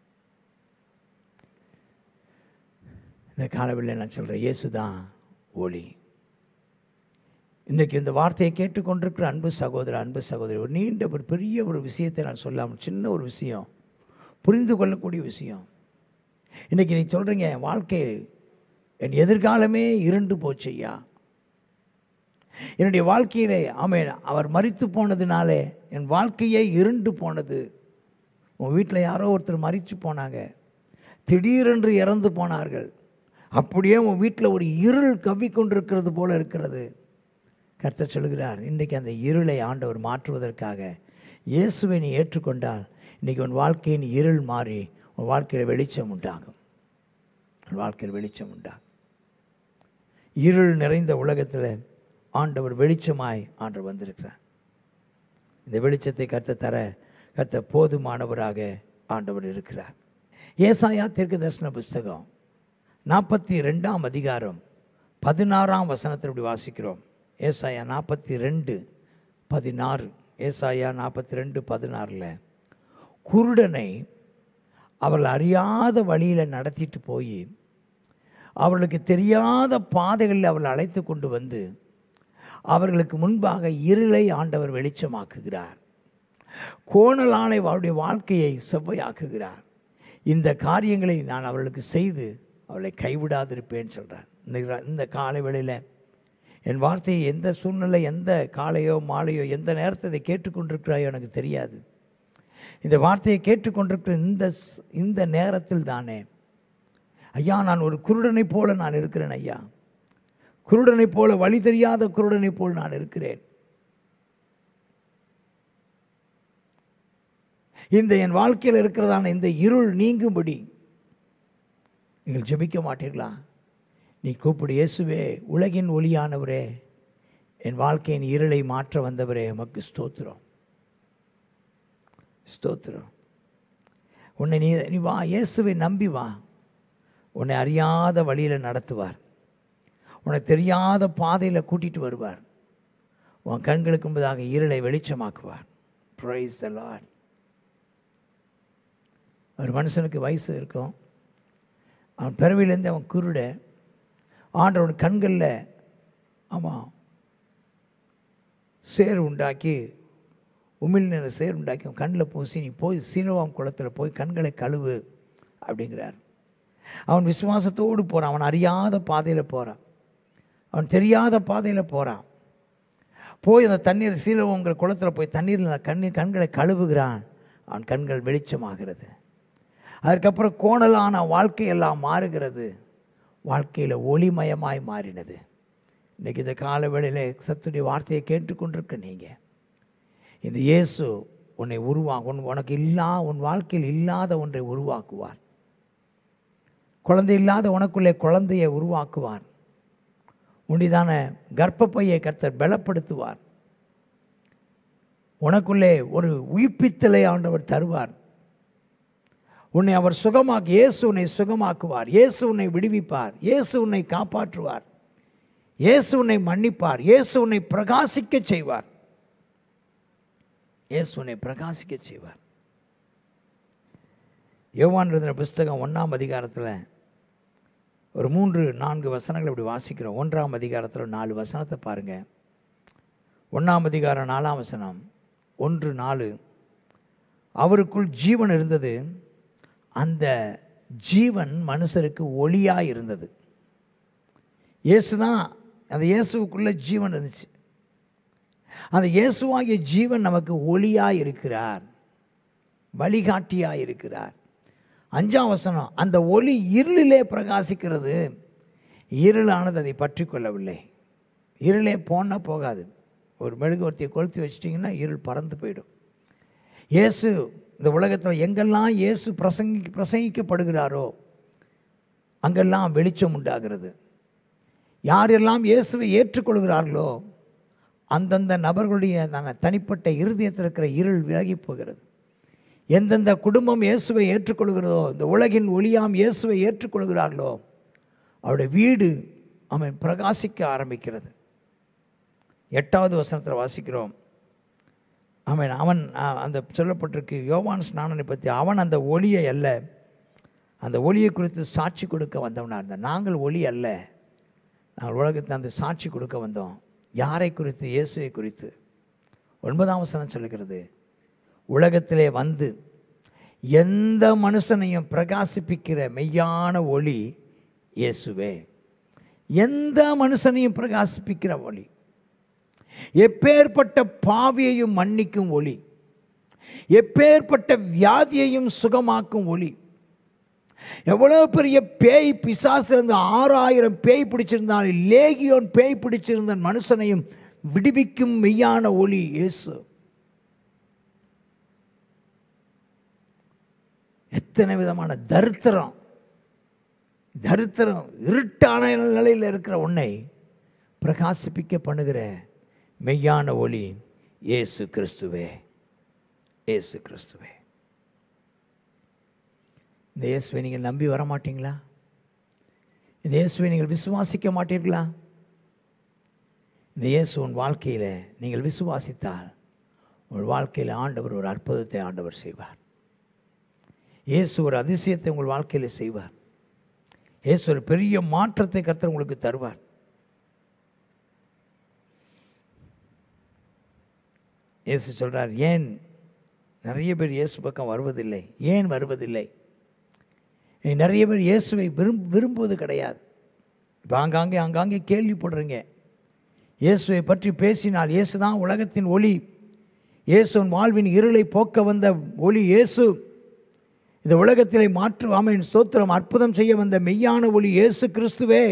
இந்த காலவில் நான் சொல்கிறேன் இயேசு தான் ஒளி இன்றைக்கி இந்த வார்த்தையை கேட்டுக்கொண்டிருக்கிற அன்பு சகோதர அன்பு சகோதரி ஒரு நீண்ட ஒரு பெரிய ஒரு விஷயத்தை நான் சொல்லாமல் சின்ன ஒரு விஷயம் புரிந்து கொள்ளக்கூடிய விஷயம் இன்றைக்கி நீ சொல்கிறீங்க என் வாழ்க்கை என் எதிர்காலமே இருண்டு போச்சு ஐயா என்னுடைய வாழ்க்கையிலே ஆமென் அவர் மறித்து போனதுனாலே என் வாழ்க்கையே இருண்டு போனது உன் வீட்டில் யாரோ ஒருத்தர் மறித்து போனாங்க திடீரென்று இறந்து போனார்கள் அப்படியே உன் வீட்டில் ஒரு இருள் கவ்வி கொண்டிருக்கிறது போல இருக்கிறது கர்த்தர் சொல்கிறார் இன்றைக்கு அந்த இருளை ஆண்டவர் மாற்றுவதற்காக இயேசுவை நீ ஏற்றுக்கொண்டால் இன்றைக்கி உன் வாழ்க்கையின் இருள் மாறி உன் வாழ்க்கையில் வெளிச்சம் உண்டாகும் உன் வாழ்க்கையில் வெளிச்சம் உண்டாகும் இருள் நிறைந்த உலகத்தில் ஆண்டவர் வெளிச்சமாய் ஆண்டவர் வந்திருக்கிறார் இந்த வெளிச்சத்தை கர்த்த தர கர்த்த போதுமானவராக ஆண்டவர் இருக்கிறார் ஏசாயா தீர்க்க தரிசன புஸ்தகம் நாற்பத்தி ரெண்டாம் அதிகாரம் பதினாறாம் வசனத்தில் இப்படி வாசிக்கிறோம் ஏசாயா நாற்பத்தி ரெண்டு பதினாறு ஏசாயா நாற்பத்தி ரெண்டு பதினாறில் குருடனை அவர்கள் அறியாத வழியில் நடத்திட்டு போய் அவர்களுக்கு தெரியாத பாதைகளில் அவர்கள் அழைத்து கொண்டு வந்து அவர்களுக்கு முன்பாக இருளை ஆண்டவர் வெளிச்சமாக்குகிறார் கோணலானை அவருடைய வாழ்க்கையை செவ்வையாக்குகிறார் இந்த காரியங்களை நான் அவர்களுக்கு செய்து அவளை கைவிடாதிருப்பேன்னு சொல்கிறார் இந்த இந்த காலை வேளையில் என் வார்த்தையை எந்த சூழ்நிலை எந்த காலையோ மாலையோ எந்த நேரத்தை இதை கேட்டுக்கொண்டிருக்கிறாயோ எனக்கு தெரியாது இந்த வார்த்தையை கேட்டுக்கொண்டிருக்கிற இந்த ஸ்- இந்த நேரத்தில் தானே ஐயா நான் ஒரு குருடனைப் போல நான் இருக்கிறேன் ஐயா குருடனைப் போல வழி தெரியாத குருடனைப் போல் நான் இருக்கிறேன் இந்த என் வாழ்க்கையில் இருக்கிறதான இந்த இருள் நீங்கும்படி நீங்கள் ஜெபிக்க மாட்டீர்களா நீ கூப்பிடு இயேசுவே உலகின் ஒளியானவரே என் வாழ்க்கையின் இருளை மாற்ற வந்தவரே உமக்கு ஸ்தோத்திரம் ஸ்தோத்திரம் உன்னை நீ நீ வா இயேசுவை நம்பி வா உன்னை அறியாத வழியில் நடத்துவார் உனக்கு தெரியாத பாதையில் கூட்டிட்டு வருவார் உன் கண்களுக்கு முன்பதாக இருளை வெளிச்சமாக்குவார் ப்ரைஸ் த லார்ட் ஒரு மனுஷனுக்கு வயசு இருக்கும் அவன் பிறவிலேருந்து அவன் குருட ஆண்டவன் கண்களில் ஆமாம் சேர் உண்டாக்கி உமிழ் நிற சேர் உண்டாக்கி அவன் கண்ணில் பூசி நீ போய் சீனவாம் குளத்தில் போய் கண்களை கழுவு அப்படிங்கிறார் அவன் விசுவாசத்தோடு போகிறான் அவன் அறியாத பாதையில் போகிறான் அவன் தெரியாத பாதையில் போகிறான் போய் அந்த தண்ணீர் சீலவங்கிற குளத்தில் போய் தண்ணீரில் கண்ணீர் கண்களை கழுவுகிறான் அவன் கண்கள் வெளிச்சமாகிறது அதுக்கப்புறம் கோணலான வாழ்க்கையெல்லாம் மாறுகிறது வாழ்க்கையில் ஒளிமயமாய் மாறினது இன்றைக்கி இந்த கால வேளையில் சத்துடைய வார்த்தையை கேட்டுக்கொண்டிருக்க நீங்கள் இந்த இயேசு உன்னை உருவா உன் உனக்கு இல்லா உன் வாழ்க்கையில் இல்லாத ஒன்றை உருவாக்குவார் குழந்தை இல்லாத உனக்குள்ளே குழந்தையை உருவாக்குவார் உன்னிதான கர்ப்பப்பையை கர்த்தர் பலப்படுத்துவார் உனக்குள்ளே ஒரு உயிர்ப்பித்தலை ஆண்டவர் தருவார் உன்னை அவர் சுகமாக்கி இயேசு உன்னை சுகமாக்குவார் இயேசு உன்னை விடுவிப்பார் இயேசு உன்னை காப்பாற்றுவார் இயேசு உன்னை மன்னிப்பார் இயேசு உன்னை பிரகாசிக்க செய்வார் இயேசு உன்னை பிரகாசிக்க செய்வார் யோவான் எழுதின புஸ்தகம் ஒன்றாம் அதிகாரத்தில் ஒரு மூன்று நான்கு வசனங்கள் இப்படி வாசிக்கிறோம் ஒன்றாம் அதிகாரத்தில் நாலு வசனத்தை பாருங்கள் ஒன்றாம் அதிகாரம் நாலாம் வசனம் ஒன்று நாலு அவருக்குள் ஜீவன் இருந்தது அந்த ஜீவன் மனுஷருக்கு ஒளியாக இருந்தது இயேசு தான் அந்த இயேசுவுக்குள்ள ஜீவன் இருந்துச்சு அந்த இயேசுவாகிய ஜீவன் நமக்கு ஒளியாக இருக்கிறார் வழிகாட்டியாக இருக்கிறார் அஞ்சாம் வசனம் அந்த ஒளி இருளிலே பிரகாசிக்கிறது இருளானது அதை பற்றி கொள்ளவில்லை இருளே போனால் போகாது ஒரு மெழுகுவர்த்தியை கொளுத்தி வச்சிட்டிங்கன்னா இருள் பறந்து போயிடும் இயேசு இந்த உலகத்தில் எங்கெல்லாம் இயேசு பிரசங்கி பிரசங்கிக்கப்படுகிறாரோ அங்கெல்லாம் வெளிச்சம் உண்டாகிறது யாரெல்லாம் இயேசுவை ஏற்றுக்கொள்கிறார்களோ அந்தந்த நபர்களுடைய தன- தனிப்பட்ட இருதயத்தில் இருக்கிற இருள் விலகி போகிறது எந்தெந்த குடும்பம் இயேசுவை ஏற்றுக்கொள்கிறதோ இந்த உலகின் ஒளியாம் இயேசுவை ஏற்றுக்கொள்கிறார்களோ அவருடைய வீடு அவன் பிரகாசிக்க ஆரம்பிக்கிறது எட்டாவது வசனத்தில் வாசிக்கிறோம் அவன் அவன் அ- அந்த சொல்லப்பட்டிருக்கு யோவான் ஸ்நானனை பற்றி அவன் அந்த ஒளியை அல்ல அந்த ஒளியை குறித்து சாட்சி கொடுக்க வந்தவனாக இருந்தான் நாங்கள் ஒளி அல்ல நாங்கள் உலகத்தை அந்த சாட்சி கொடுக்க வந்தோம் யாரை குறித்து இயேசுவை குறித்து ஒன்பதாம் வசனம் சொல்லுகிறது உலகத்திலே வந்து எந்த மனுஷனையும் பிரகாசிப்பிக்கிற மெய்யான ஒளி இயேசுவே எந்த மனுஷனையும் பிரகாசிப்பிக்கிற ஒளி எப்பேற்பட்ட பாவியையும் மன்னிக்கும் ஒளி எப்பேற்பட்ட வியாதியையும் சுகமாக்கும் ஒளி எவ்வளோ பெரிய பேய் பிசாசு இருந்த ஆறாயிரம் பேய் பிடிச்சிருந்தாலும் லேகியோன் பேய் பிடிச்சிருந்த மனுஷனையும் விடுவிக்கும் மெய்யான ஒளி இயேசு எத்தனை விதமான தரித்திரம் தரித்திரம் இருட்டான நிலையில் இருக்கிற உன்னை பிரகாசிப்பிக்க பண்ணுகிற மெய்யான ஒளி இயேசு கிறிஸ்துவே இயேசு கிறிஸ்துவே இந்த இயேசுவை நீங்கள் நம்பி வர மாட்டீங்களா இந்த இயேசுவை நீங்கள் விசுவாசிக்க மாட்டீர்களா இந்த இயேசு உன் வாழ்க்கையில் நீங்கள் விசுவாசித்தால் உங்கள் வாழ்க்கையில் ஆண்டவர் ஒரு அற்புதத்தை ஆண்டவர் செய்வார் இயேசு ஒரு அதிசயத்தை உங்கள் வாழ்க்கையில் செய்வார் இயேசு ஒரு பெரிய மாற்றத்தை கர்த்தர் உங்களுக்கு தருவார் இயேசு சொல்றார் ஏன் நிறைய பேர் இயேசு பக்கம் வருவதில்லை ஏன் வருவதில்லை நீ நிறைய பேர் இயேசுவை விரும் விரும்புவது கிடையாது இப்போ ஆங்காங்கே ஆங்காங்கே கேள்விப்படுறீங்க இயேசுவை பற்றி பேசினால் இயேசு தான் உலகத்தின் ஒளி இயேசு உன் வாழ்வின் இருளை போக்க வந்த ஒளி இயேசு இந்த உலகத்திலே மாற்று ஆமையின் ஸ்தோத்திரம் அற்புதம் செய்ய வந்த மெய்யான ஒளி இயேசு கிறிஸ்துவே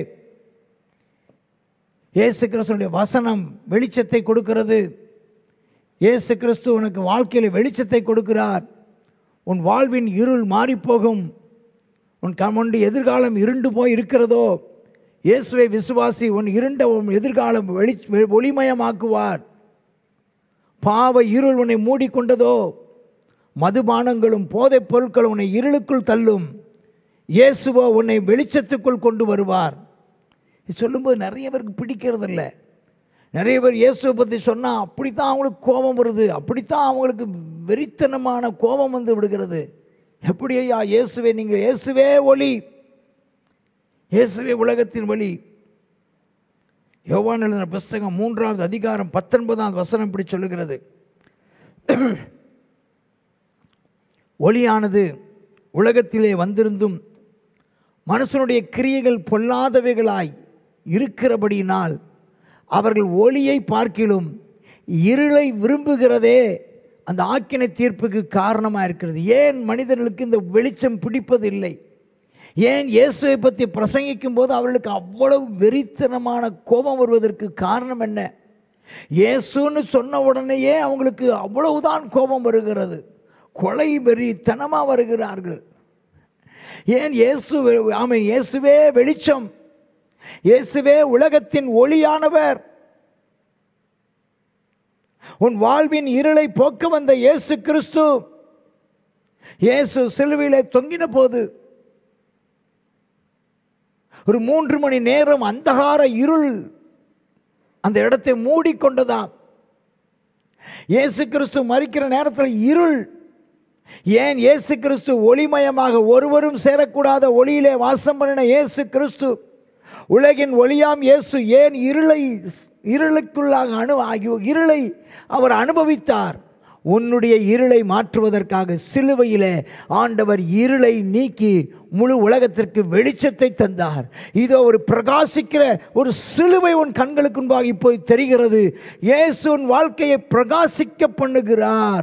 இயேசு கிறிஸ்துடைய வசனம் வெளிச்சத்தை கொடுக்கிறது இயேசு கிறிஸ்து உனக்கு வாழ்க்கையில் வெளிச்சத்தை கொடுக்கிறார் உன் வாழ்வின் இருள் மாறிப்போகும் உன் கமண்டு எதிர்காலம் இருண்டு போய் இருக்கிறதோ இயேசுவை விசுவாசி உன் இருண்ட உன் எதிர்காலம் வெளி வெ- ஒளிமயமாக்குவார் பாவ இருள் உன்னை மூடிக்கொண்டதோ மதுபானங்களும் போதைப் பொருட்களும் உன்னை இருளுக்குள் தள்ளும் இயேசுவோ உன்னை வெளிச்சத்துக்குள் கொண்டு வருவார் இது சொல்லும்போது நிறைய பேருக்கு பிடிக்கிறதில்ல நிறைய பேர் இயேசுவை பற்றி சொன்னால் அப்படித்தான் அவங்களுக்கு கோபம் வருது அப்படித்தான் அவங்களுக்கு வெறித்தனமான கோபம் வந்து விடுகிறது எப்படி ஐயா இயேசுவே நீங்கள் இயேசுவே ஒளி இயேசுவே உலகத்தின் வழி யோவான் எழுதின புஸ்தகம் மூன்றாவது அதிகாரம் பத்தொன்பதாம் வசனம் இப்படி சொல்லுகிறது ஒளியானது உலகத்திலே வந்திருந்தும் மனுஷனுடைய கிரியைகள் பொல்லாதவைகளாய் இருக்கிறபடியினால் அவர்கள் ஒளியை பார்க்கிலும் இருளை விரும்புகிறதே அந்த ஆக்கினை தீர்ப்புக்கு காரணமாக இருக்கிறது ஏன் மனிதர்களுக்கு இந்த வெளிச்சம் பிடிப்பதில்லை ஏன் இயேசுவை பற்றி பிரசங்கிக்கும் போது அவர்களுக்கு அவ்வளவு வெறித்தனமான கோபம் வருவதற்கு காரணம் என்ன இயேசுன்னு சொன்ன உடனேயே அவங்களுக்கு அவ்வளவுதான் கோபம் வருகிறது கொலை வெறித்தனமாக வருகிறார்கள் ஏன் இயேசு ஆமாம் இயேசுவே வெளிச்சம் இயேசுவே உலகத்தின் ஒளியானவர் உன் வாழ்வின் இருளை போக்க வந்த இயேசு கிறிஸ்து இயேசு சிலுவையிலே தொங்கின போது ஒரு மூன்று மணி நேரம் அந்தகார இருள் அந்த இடத்தை மூடிக்கொண்டதாம் இயேசு கிறிஸ்து மறிக்கிற நேரத்தில் இருள் ஏன் இயேசு கிறிஸ்து ஒளிமயமாக ஒருவரும் சேரக்கூடாத ஒளியிலே வாசம் பண்ணின இயேசு கிறிஸ்து உலகின் ஒளியாம் இயேசு ஏன் இருளை இருளுக்குள்ளாக அணு ஆகிய இருளை அவர் அனுபவித்தார் உன்னுடைய இருளை மாற்றுவதற்காக சிலுவையிலே ஆண்டவர் இருளை நீக்கி முழு உலகத்திற்கு வெளிச்சத்தை தந்தார் இதோ ஒரு பிரகாசிக்கிற ஒரு சிலுவை உன் கண்களுக்கு முன்பாக இப்போ தெரிகிறது இயேசு உன் வாழ்க்கையை பிரகாசிக்க பண்ணுகிறார்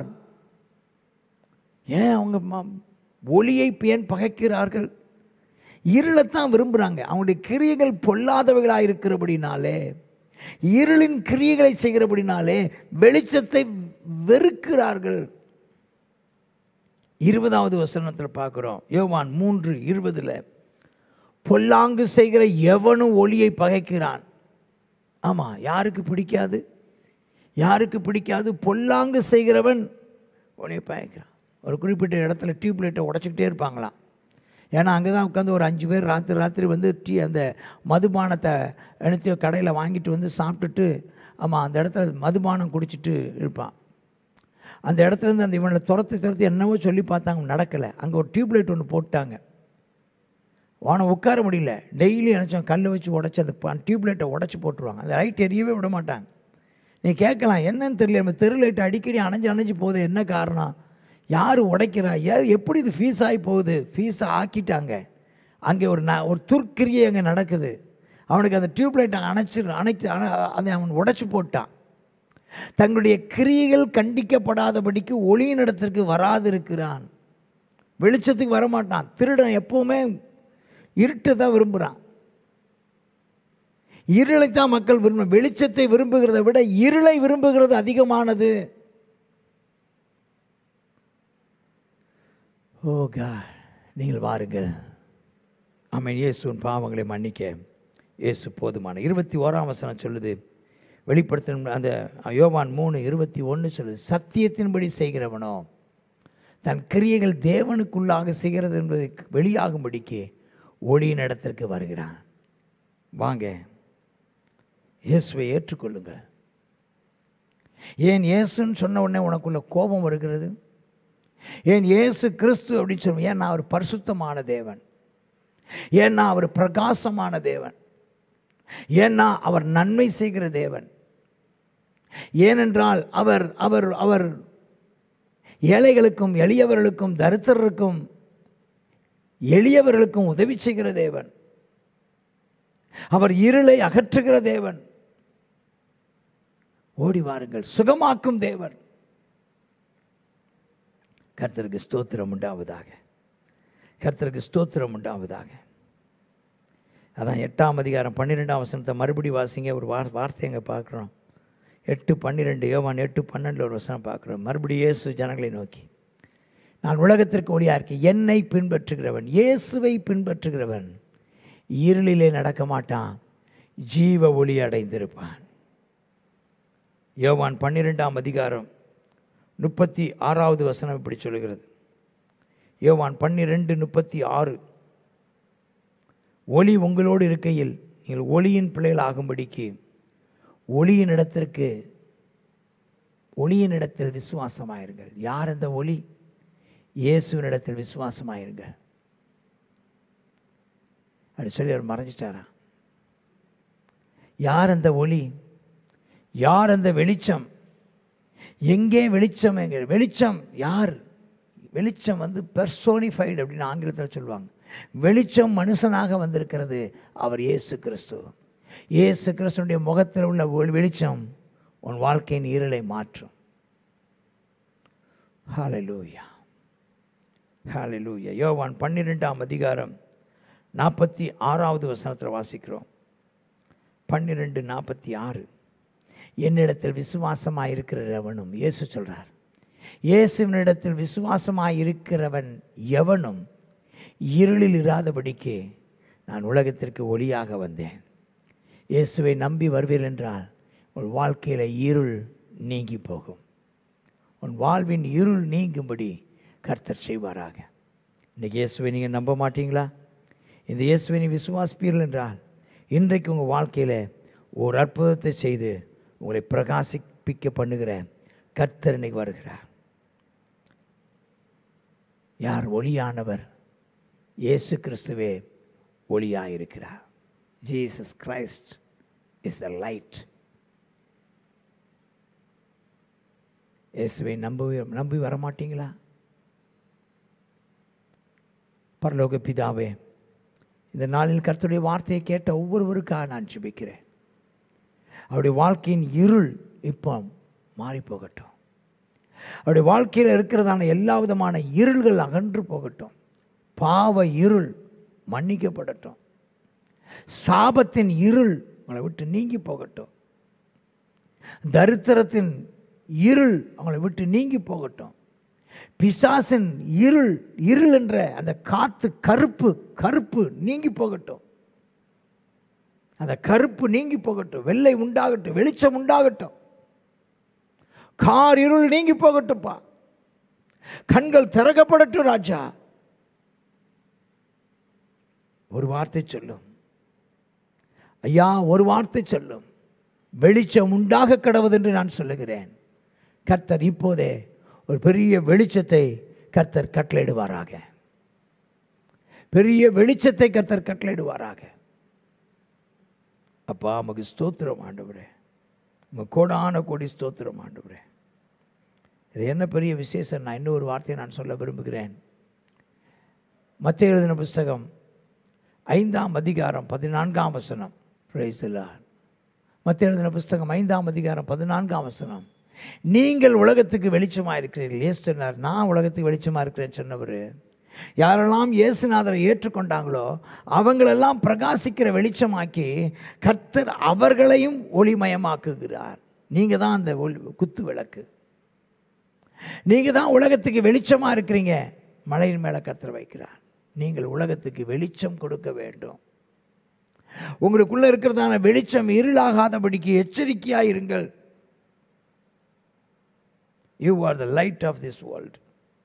ஏன் அவங்க ம- ஒளியை ஏன் பகைக்கிறார்கள் இருளைத்தான் விரும்புகிறாங்க அவங்களுடைய கிரியைகள் பொல்லாதவைகளாக இருக்கிறபடினாலே இருளின் கிரியைகளை செய்கிறபடினாலே வெளிச்சத்தை வெறுக்கிறார்கள் இருபதாவது வசனத்தில் பார்க்குறோம் யோவான் மூன்று இருபதில் பொல்லாங்கு செய்கிற எவனும் ஒளியை பகைக்கிறான் ஆமாம் யாருக்கு பிடிக்காது யாருக்கு பிடிக்காது பொல்லாங்கு செய்கிறவன் ஒளியை பகைக்கிறான் ஒரு குறிப்பிட்ட இடத்துல டியூப் லைட்டை உடச்சிக்கிட்டே இருப்பாங்களாம் ஏன்னா அங்கே தான் உட்காந்து ஒரு அஞ்சு பேர் ராத்திரி ராத்திரி வந்து டீ அந்த மதுபானத்தை எடுத்து கடையில் வாங்கிட்டு வந்து சாப்பிட்டுட்டு ஆமாம் அந்த இடத்துல மதுபானம் குடிச்சிட்டு இருப்பான் அந்த இடத்துல இருந்து அந்த இவனை துரத்தி துரத்தி என்னவோ சொல்லி பார்த்தாங்க நடக்கலை அங்கே ஒரு டியூப் லைட் ஒன்று போட்டாங்க வானம் உட்கார முடியல டெய்லி நினச்சோம் கல் வச்சு உடச்சி அந்த டியூப் லைட்டை உடச்சி போட்டுருவாங்க அந்த லைட் எரியவே விட மாட்டாங்க நீ கேட்கலாம் என்னன்னு தெரியல நம்ம தெரு லைட் அடிக்கடி அணைஞ்சு அணைஞ்சு போகுது என்ன காரணம் யார் உடைக்கிறா ஏ எப்படி இது ஃபீஸ் ஆகி போகுது ஃபீஸை ஆக்கிட்டாங்க அங்கே ஒரு ந ஒரு துர்க்கிரியை அங்கே நடக்குது அவனுக்கு அந்த டியூப் லைட்டை அணைச்சி அணைச்சி அணை அதை அவன் உடைச்சி போட்டான் தங்களுடைய கிரியைகள் கண்டிக்கப்படாதபடிக்கு ஒளியின் இடத்திற்கு வராதிருக்கிறான் வெளிச்சத்துக்கு வரமாட்டான் திருடன் எப்பவுமே இருட்டை தான் விரும்புகிறான் இருளை தான் மக்கள் விரும்ப வெளிச்சத்தை விரும்புகிறதை விட இருளை விரும்புகிறது அதிகமானது ஓ God நீங்கள் வாருங்கள் ஆமென் இயேசுவின் பாவங்களை மன்னிக்க இயேசு போதுமான இருபத்தி ஓராம் வசனம் சொல்லுது வெளிப்படுத்தின அந்த யோவான் மூணு இருபத்தி ஒன்று சொல்லுது சத்தியத்தின்படி செய்கிறவனோ தன் கிரியைகள் தேவனுக்குள்ளாக செய்கிறது என்பது வெளியாகும்படிக்கு ஒளியின் இடத்திற்கு வருகிறான் வாங்க இயேசுவை ஏற்றுக்கொள்ளுங்கள் ஏன் இயேசுன்னு சொன்ன உடனே உனக்குள்ள கோபம் வருகிறது ஏன் இயேசு கிறிஸ்து அப்படின்னு சொல்லுவோம் ஏன்னா அவர் பரிசுத்தமான தேவன் ஏன்னா அவர் பிரகாசமான தேவன் ஏன்னா அவர் நன்மை செய்கிற தேவன் ஏனென்றால் அவர் அவர் அவர் ஏழைகளுக்கும் எளியவர்களுக்கும் தரித்திரருக்கும் எளியவர்களுக்கும் உதவி செய்கிற தேவன் அவர் இருளை அகற்றுகிற தேவன் ஓடி வாருங்கள் சுகமாக்கும் தேவன் கர்த்தருக்கு ஸ்தோத்திரம் உண்டாவதாக கர்த்தருக்கு ஸ்தோத்திரம் உண்டாவதாக அதான் எட்டாம் அதிகாரம் பன்னிரெண்டாம் வசனத்தை மறுபடி வாசிங்க ஒரு வார் வார்த்தை அங்கே பார்க்குறோம் எட்டு பன்னிரெண்டு யோவான் எட்டு பன்னெண்டில் ஒரு வசனம் பார்க்குறோம் மறுபடியும் இயேசு ஜனங்களை நோக்கி நான் உலகத்திற்கு ஒளியாக இருக்கேன் என்னை பின்பற்றுகிறவன் இயேசுவை பின்பற்றுகிறவன் இருளிலே நடக்க மாட்டான் ஜீவ ஒளி அடைந்திருப்பான் யோவான் பன்னிரெண்டாம் அதிகாரம் முப்பத்தி ஆறாவது வசனம் இப்படி சொல்லுகிறது யோவான் பன்னிரெண்டு முப்பத்தி ஆறு ஒளி உங்களோடு இருக்கையில் நீங்கள் ஒளியின் பிள்ளைகள் ஆகும்படிக்கு ஒளியின் இடத்திற்கு ஒளியின் இடத்தில் விசுவாசமாயிருங்கள் யார் அந்த ஒளி இயேசுவின் இடத்தில் விசுவாசமாயிருங்கள் அப்படி சொல்லி அவர் மறைஞ்சிட்டாரா யார் அந்த ஒளி யார் அந்த வெளிச்சம் எங்கே வெளிச்சம் எங்க வெளிச்சம் யார் வெளிச்சம் வந்து பெர்சோனிஃபைடு அப்படின்னு ஆங்கிலத்தில் சொல்லுவாங்க வெளிச்சம் மனுஷனாக வந்திருக்கிறது அவர் இயேசு கிறிஸ்து இயேசு கிறிஸ்துடைய முகத்தில் உள்ள ஒளி- வெளிச்சம் உன் வாழ்க்கையின் இருளை மாற்றும் ஹalleluya ஹalleluya யோவான் பன்னிரெண்டாம் அதிகாரம் நாற்பத்தி ஆறாவது வசனத்தில் வாசிக்கிறோம் பன்னிரெண்டு நாற்பத்தி ஆறு என்னிடத்தில் விசுவாசமாக இருக்கிறவனும் இயேசு சொல்றார் இயேசுவினிடத்தில் விசுவாசமாக இருக்கிறவன் எவனும் இருளில் இராதபடிக்கு நான் உலகத்திற்கு ஒளியாக வந்தேன் இயேசுவை நம்பி வருவீர் என்றால் உன் வாழ்க்கையில் இருள் நீங்கி போகும் உன் வாழ்வின் இருள் நீங்கும்படி கர்த்தர் செய்வாராக இன்றைக்கி இயேசுவை நீங்கள் நம்ப மாட்டீங்களா இந்த இயேசுவை நீ விசுவாசிப்பீர்கள் என்றால் இன்றைக்கு உங்கள் வாழ்க்கையில் ஒரு அற்புதத்தை செய்து உங்களை பிரகாசிப்பிக்க பண்ணுகிற கர்த்தர் இன்னைக்கு வருகிறார் யார் ஒளியானவர் இயேசு கிறிஸ்துவே ஒளியாயிருக்கிறார் Jesus Christ is the light இயேசுவை நம்பி நம்பி வரமாட்டீங்களா பரலோக பிதாவே இந்த நாளில் கர்த்தருடைய வார்த்தையை கேட்ட ஒவ்வொருவருக்காக நான் ஜெபிக்கிறேன் அவருடைய வாழ்க்கையின் இருள் இப்போ மாறி போகட்டும் அவருடைய வாழ்க்கையில் இருக்கிறதான எல்லா விதமான இருள்கள் அகன்று போகட்டும் பாவ இருள் மன்னிக்கப்படட்டும் சாபத்தின் இருள் உங்களை விட்டு நீங்கி போகட்டும் தரித்திரத்தின் இருள் அவங்களை விட்டு நீங்கி போகட்டும் பிசாசின் இருள் இருள் என்ற அந்த காத்து கருப்பு கருப்பு நீங்கி போகட்டும் அந்த கருப்பு நீங்கி போகட்டும் வெள்ளை உண்டாகட்டும் வெளிச்சம் உண்டாகட்டும் கார் இருள் நீங்கி போகட்டும்ப்பா கண்கள் திறக்கப்படட்டும் ராஜா ஒரு வார்த்தை சொல்லும் ஐயா ஒரு வார்த்தை சொல்லும் வெளிச்சம் உண்டாக கடவுதென்று நான் சொல்லுகிறேன் கர்த்தர் இப்போதே ஒரு பெரிய வெளிச்சத்தை கர்த்தர் கட்டளையிடுவாராக பெரிய வெளிச்சத்தை கர்த்தர் கட்டளையிடுவாராக அப்பா நமக்கு ஸ்தோத்திரம் ஆண்டவரே உங்கள் கோடான கோடி ஸ்தோத்திரம் ஆண்டவரே இது என்ன பெரிய விசேஷம் நான் இன்னொரு வார்த்தையை நான் சொல்ல விரும்புகிறேன் மத்திய எழுதின புஸ்தகம் ஐந்தாம் அதிகாரம் பதினான்காம் வசனம் பிரைஸ்லார் மத்திய எழுதின புஸ்தகம் ஐந்தாம் அதிகாரம் பதினான்காம் வசனம் நீங்கள் உலகத்துக்கு வெளிச்சமாக இருக்கிறீர்கள் ஏசு சொன்னார் நான் உலகத்துக்கு வெளிச்சமாக இருக்கிறேன்னு சொன்னவர் யாரெல்லாம் இயேசுநாதரை ஏற்றுக்கொண்டாங்களோ அவங்களெல்லாம் பிரகாசிக்கிற வெளிச்சமாக்கி கர்த்தர் அவர்களையும் ஒளிமயமாக்குகிறார் நீங்கள் தான் அந்த ஒளி குத்து விளக்கு நீங்கள் தான் உலகத்துக்கு வெளிச்சமாக இருக்கிறீங்க மலையின் மேலே கர்த்தர் வைக்கிறார் நீங்கள் உலகத்துக்கு வெளிச்சம் கொடுக்க வேண்டும் உங்களுக்குள்ள இருக்கிறதான வெளிச்சம் இருளாகாதபடிக்கு எச்சரிக்கையாக இருங்கள் you are the light of this world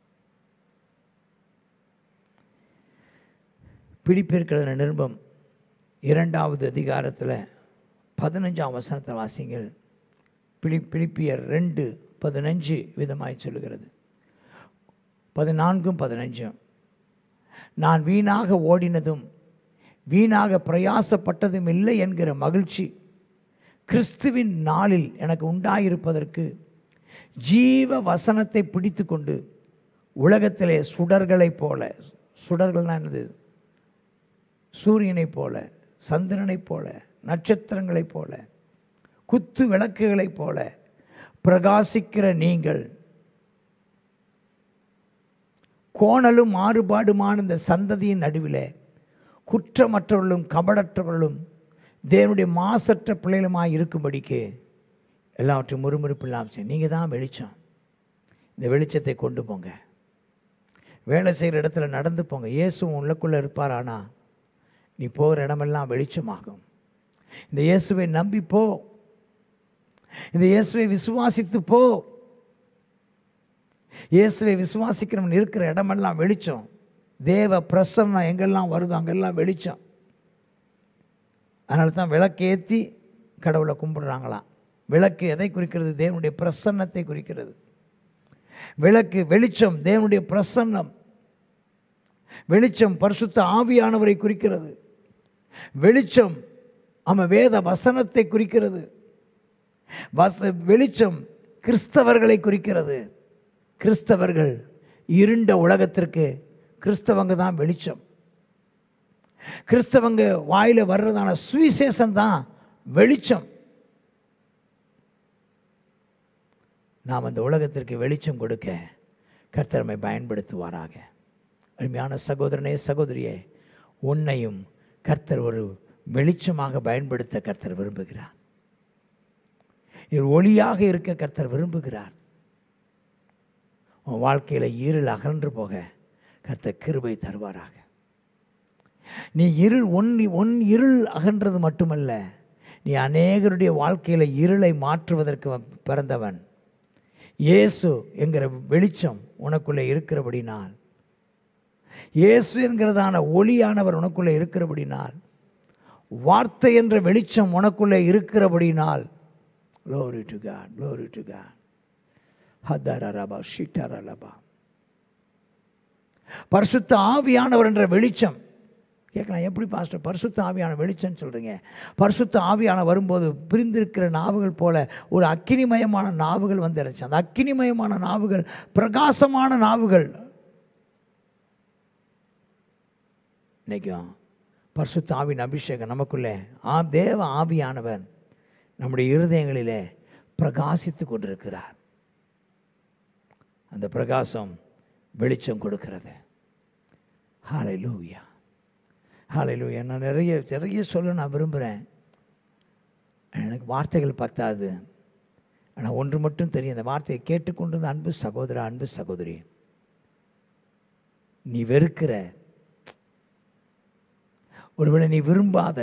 பிடிப்பிருக்கிற நிருபம் இரண்டாவது அதிகாரத்தில் பதினஞ்சாம் வசனத்தை வாசிங்கள் பிடி பிடிப்பியர் ரெண்டு பதினஞ்சு விதமாய் சொல்லுகிறது பதினான்கும் பதினஞ்சும் நான் வீணாக ஓடினதும் வீணாக பிரயாசப்பட்டதும் இல்லை என்கிற மகிழ்ச்சி கிறிஸ்துவின் நாளில் எனக்கு உண்டாயிருப்பதற்கு ஜீவ வசனத்தை பிடித்து கொண்டு உலகத்திலே சுடர்களைப் போல சுடர்கள்னா என்னது சூரியனைப் போல சந்திரனைப் போல நட்சத்திரங்களைப் போல குத்து விளக்குகளைப் போல பிரகாசிக்கிற நீங்கள் கோணலும் மாறுபாடுமான இந்த சந்ததியின் நடுவிலே குற்றமற்றவர்களும் கபடற்றவர்களும் தேவனுடைய மாசற்ற பிள்ளைகளுமாய் இருக்கும்படிக்கு எல்லாவற்றையும் முறுமுறுப்பு இல்லாமல் செய்யும் நீங்கள் தான் வெளிச்சம் இந்த வெளிச்சத்தை கொண்டு போங்க வேலை செய்கிற இடத்துல நடந்து போங்க இயேசுவும் உள்ளக்குள்ளே இருப்பார் ஆனால் நீ போகிற இடமெல்லாம் வெளிச்சமாகும் இந்த இயேசுவை நம்பி போ இந்த இயேசுவை விசுவாசித்து போ இயேசுவை விசுவாசிக்கிறவன் இருக்கிற இடமெல்லாம் வெளிச்சம் தேவ பிரசன்னம் எங்கெல்லாம் வருதோ அங்கெல்லாம் வெளிச்சம் அதனால தான் விளக்கேற்றி கடவுளை கும்பிடுறாங்களாம் விளக்கு எதை குறிக்கிறது தேவனுடைய பிரசன்னத்தை குறிக்கிறது விளக்கு வெளிச்சம் தேவனுடைய பிரசன்னம் வெளிச்சம் பரிசுத்த ஆவியானவரை குறிக்கிறது வெளிச்சம் அவன் வேத வசனத்தை குறிக்கிறது வச வெளிச்சம் கிறிஸ்தவர்களை குறிக்கிறது கிறிஸ்தவர்கள் இருண்ட உலகத்திற்கு கிறிஸ்தவங்க தான் வெளிச்சம் கிறிஸ்தவங்க வாயில் வர்றதான சுவிசேஷம் தான் வெளிச்சம் நாம் அந்த உலகத்திற்கு வெளிச்சம் கொடுக்க கர்த்தரமை பயன்படுத்துவாராக அருமையான சகோதரனே சகோதரியே உன்னையும் கர்த்தர் ஒரு வெளிச்சமாக பயன்படுத்த கர்த்தர் விரும்புகிறார் நீர் ஒளியாக இருக்க கர்த்தர் விரும்புகிறார் உன் வாழ்க்கையில் இருள் அகன்று போக கர்த்தர் கிருபை தருவாராக நீ இருள் ஒன் ஒன் இருள் அகன்றது மட்டுமல்ல நீ அநேகருடைய வாழ்க்கையில் இருளை மாற்றுவதற்கு வ- பிறந்தவன் இயேசு என்கிற வெளிச்சம் உனக்குள்ளே இருக்கிறபடினால் இயேசு என்கிறதான ஒளியானவர் உனக்குள்ளே இருக்கிறபடினால் வார்த்தை என்ற வெளிச்சம் உனக்குள்ளே இருக்கிறபடினால் glory to God glory to God ஹதரரபா ஷிட்டரலபா பரிசுத்த ஆவியானவர் என்ற வெளிச்சம் கேட்கலாம் எப்படி பாஸ்டர் பரிசுத்த ஆவியான வெளிச்சம்னு சொல்கிறீங்க பரிசுத்த ஆவியான வரும்போது பிரிந்திருக்கிற நாவுகள் போல ஒரு அக்கினிமயமான நாவுகள் வந்துருச்சு அந்த அக்கினிமயமான நாவுகள் பிரகாசமான நாவுகள் இன்னைக்கும் பரிசுத்த ஆவின் அபிஷேகம் நமக்குள்ளே ஆ தேவ ஆவியானவன் நம்முடைய இருதயங்களிலே பிரகாசித்து கொண்டிருக்கிறார் அந்த பிரகாசம் வெளிச்சம் கொடுக்கிறது ஹாலை லூயா ஹாலை லூயா நான் நிறைய நிறைய சொல்ல நான் விரும்புகிறேன் எனக்கு வார்த்தைகள் பத்தாது ஆனால் ஒன்று மட்டும் தெரியும் அந்த வார்த்தையை கேட்டுக்கொண்டிருந்த அன்பு சகோதரா அன்பு சகோதரி நீ வெறுக்கிற ஒருவேளை நீ விரும்பாத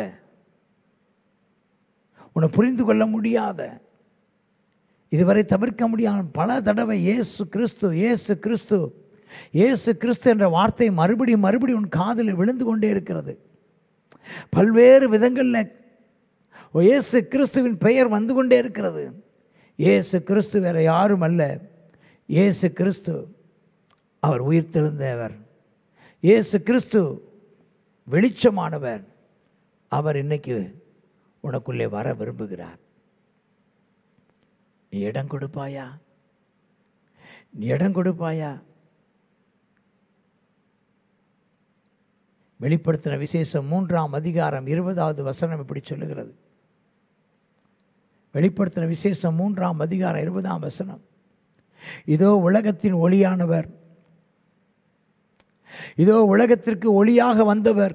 உன்னை புரிந்து கொள்ள முடியாத இதுவரை தவிர்க்க முடியாத பல தடவை இயேசு கிறிஸ்து இயேசு கிறிஸ்து இயேசு கிறிஸ்து என்ற வார்த்தை மறுபடியும் மறுபடியும் உன் காதில் விழுந்து கொண்டே இருக்கிறது பல்வேறு விதங்களில் இயேசு கிறிஸ்துவின் பெயர் வந்து கொண்டே இருக்கிறது இயேசு கிறிஸ்து வேற யாரும் அல்ல இயேசு கிறிஸ்து அவர் உயிர்த்தெழுந்தவர் இயேசு கிறிஸ்து வெளிச்சமானவர் அவர் இன்னைக்கு உனக்குள்ளே வர விரும்புகிறார் நீ இடம் கொடுப்பாயா நீ இடம் கொடுப்பாயா வெளிப்படுத்தின விசேஷம் மூன்றாம் அதிகாரம் இருபதாவது வசனம் இப்படி சொல்லுகிறது வெளிப்படுத்தின விசேஷம் மூன்றாம் அதிகாரம் இருபதாம் வசனம் இதோ உலகத்தின் ஒளியானவர் இதோ உலகத்திற்கு ஒளியாக வந்தவர்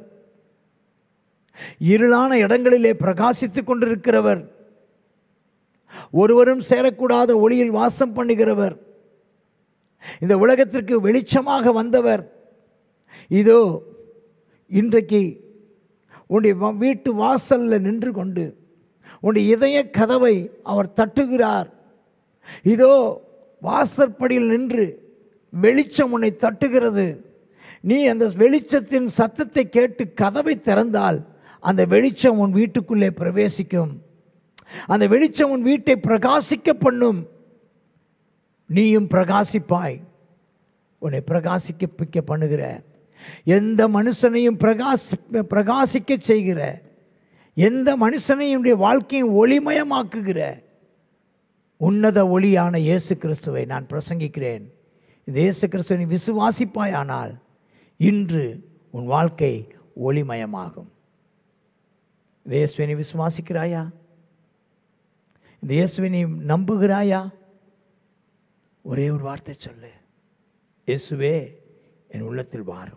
இருளான இடங்களிலே பிரகாசித்துக் கொண்டிருக்கிறவர் ஒருவரும் சேரக்கூடாத ஒளியில் வாசம் பண்ணுகிறவர் இந்த உலகத்திற்கு வெளிச்சமாக வந்தவர் இதோ இன்றைக்கு உன்னுடைய வ- வீட்டு வாசலில் நின்று கொண்டு உன்னுடைய இதய கதவை அவர் தட்டுகிறார் இதோ வாசற்படியில் நின்று வெளிச்சம் உன்னை தட்டுகிறது நீ அந்த வெளிச்சத்தின் சத்தத்தை கேட்டு கதவை திறந்தால் அந்த வெளிச்சம் உன் வீட்டுக்குள்ளே பிரவேசிக்கும் அந்த வெளிச்சம் உன் வீட்டை பிரகாசிக்க பண்ணும் நீயும் பிரகாசிப்பாய் உன்னை பிரகாசிக்க பண்ணுகிற எந்த மனுஷனையும் பிரகாசி பிரகாசிக்க செய்கிற எந்த மனுஷனையும் உடைய வாழ்க்கையை ஒளிமயமாக்குகிற உன்னத ஒளியான இயேசு கிறிஸ்துவை நான் பிரசங்கிக்கிறேன் இந்த இயேசு கிறிஸ்துவை விசுவாசிப்பாயானால் இன்று உன் வாழ்க்கை ஒளிமயமாகும் இந்த இயேசுவை நீ விசுவாசிக்கிறாயா இந்த இயேசுவை நீ நம்புகிறாயா ஒரே ஒரு வார்த்தை சொல்லு இயேசுவே என் உள்ளத்தில் வாரும்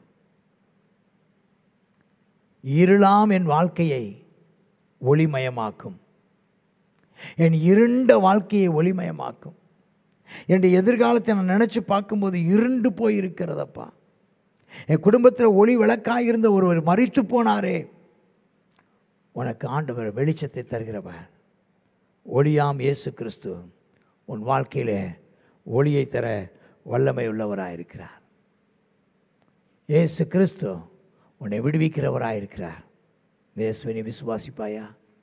இருளாம் என் வாழ்க்கையை ஒளிமயமாக்கும் என் இருண்ட வாழ்க்கையை ஒளிமயமாக்கும் என்னுடைய எதிர்காலத்தை நான் நினச்சி பார்க்கும்போது இருண்டு போய் இருக்கிறதப்பா என் குடும்பத்தில் ஒளி விளக்காக இருந்த ஒருவர் மறித்து போனாரே உனக்கு ஆண்டவர் வெளிச்சத்தை தருகிறவன் ஒளியாம் இயேசு கிறிஸ்து உன் வாழ்க்கையில் ஒளியை தர வல்லமை உள்ளவராக இருக்கிறார் இயேசு கிறிஸ்து உன்னை விடுவிக்கிறவராக இருக்கிறார் இயேசுவை நீ விசுவாசிப்பாயா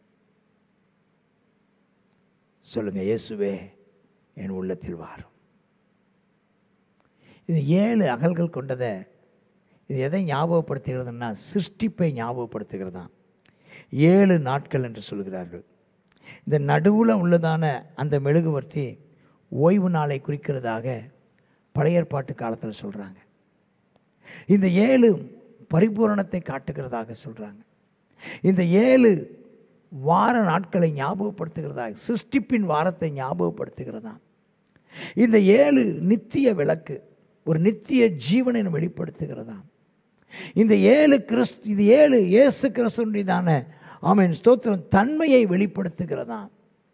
சொல்லுங்க இயேசுவே என் உள்ளத்தில் வாரும் இது ஏழு அகல்கள் கொண்டதை இது எதை ஞாபகப்படுத்துகிறதுன்னா சிருஷ்டிப்பை ஞாபகப்படுத்துகிறதான் ஏழு நாட்கள் என்று சொல்கிறார்கள் இந்த நடுவில் உள்ளதான அந்த மெழுகுவர்த்தி ஓய்வு நாளை குறிக்கிறதாக பழைய ஏற்பாட்டு காலத்தில் சொல்கிறாங்க இந்த ஏழு பரிபூரணத்தை காட்டுகிறதாக சொல்கிறாங்க இந்த ஏழு வார நாட்களை ஞாபகப்படுத்துகிறதாக சிருஷ்டிப்பின் வாரத்தை ஞாபகப்படுத்துகிறதா இந்த ஏழு நித்திய விளக்கு ஒரு நித்திய ஜீவனை வெளிப்படுத்துகிறதாம் இந்த ஏழு கிறிஸ்து இது ஏழு இயேசு கிறிஸ்துடையதான ஆமீன் ஸ்தோத்திரம் தன்மையை வெளிப்படுத்துகிறதாம்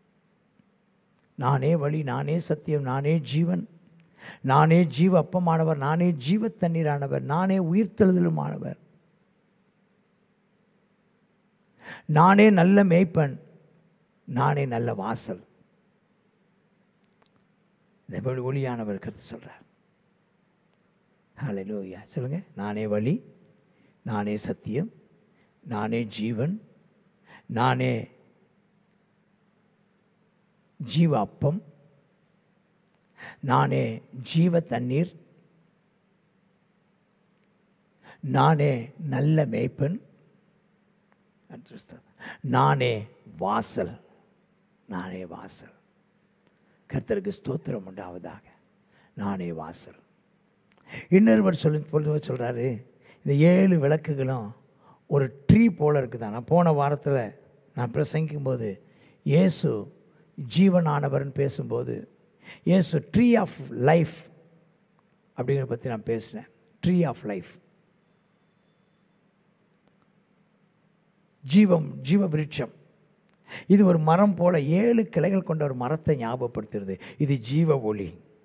நானே வழி நானே சத்தியம் நானே ஜீவன் நானே ஜீவ அப்பமானவர் நானே ஜீவ தண்ணீரானவர் நானே உயிர்த்தெழுதலுமானவர் நானே நல்ல மேய்ப்பன் நானே நல்ல வாசல் இந்த வழி ஒளியானவர் கருத்து சொல்கிறார் ஹalleluya சொல்லுங்க நானே வழி நானே சத்தியம் நானே ஜீவன் நானே ஜீவ அப்பம் நானே ஜீவ தண்ணீர் நானே நல்ல மேய்ப்பன் நானே வாசல் நானே வாசல் கர்த்தருக்கு ஸ்தோத்திரம் உண்டாவதாக நானே வாசல் இன்னொருவர் சொல்லி பொழுது சொல்கிறாரு இந்த ஏழு விளக்குகளும் ஒரு ட்ரீ போல் இருக்குதான் நான் போன வாரத்தில் நான் பிரசங்கிக்கும்போது இயேசு ஜீவனானவர்னு பேசும்போது இயேசு ட்ரீ ஆஃப் லைஃப் அப்படிங்கிறத பற்றி நான் பேசினேன் ட்ரீ ஆஃப் லைஃப் ஜீவம் ஜீவ விருட்சம் இது ஒரு மரம் போல ஏழு கிளைகள் கொண்ட ஒரு மரத்தை ஞாபகப்படுத்துறது இது ஜீவ ஒளி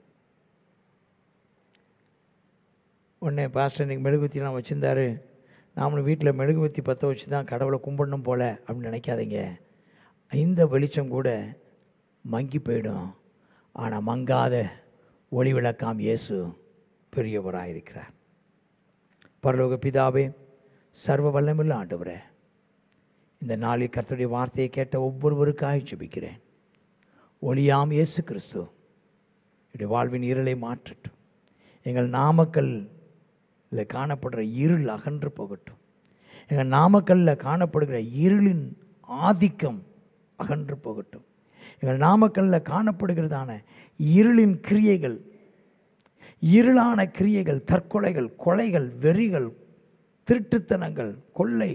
உடனே பாஸ்டர் இன்னைக்கு மெழுகுவத்திலாம் வச்சுருந்தாரு நாமளும் வீட்டில் மெழுகுவத்தி பற்ற வச்சு தான் கடவுளை கும்பிடணும் போல அப்படின்னு நினைக்காதீங்க இந்த வெளிச்சம் கூட மங்கி போயிடும் ஆனால் மங்காத ஒளி விளக்காம் இயேசு பெரியவராக இருக்கிறார் பரலோக பிதாவே சர்வ வல்லமில்ல ஆண்டவரே இந்த நாளில் கர்த்தருடைய வார்த்தையை கேட்ட ஒவ்வொருவருக்காக ஜெபிக்கிறேன் ஒளியாம் இயேசு கிறிஸ்து என்னுடைய வாழ்வின் இருளை மாற்றட்டும் எங்கள் நாமக்கல்ல காணப்படுற இருள் அகன்று போகட்டும் எங்கள் நாமக்கல்ல காணப்படுகிற இருளின் ஆதிக்கம் அகன்று போகட்டும் எங்கள் நாமக்கல்ல காணப்படுகிறதான இருளின் கிரியைகள் இருளான கிரியைகள் தற்கொலைகள் கொலைகள் வெறிகள் திருட்டுத்தனங்கள் கொள்ளை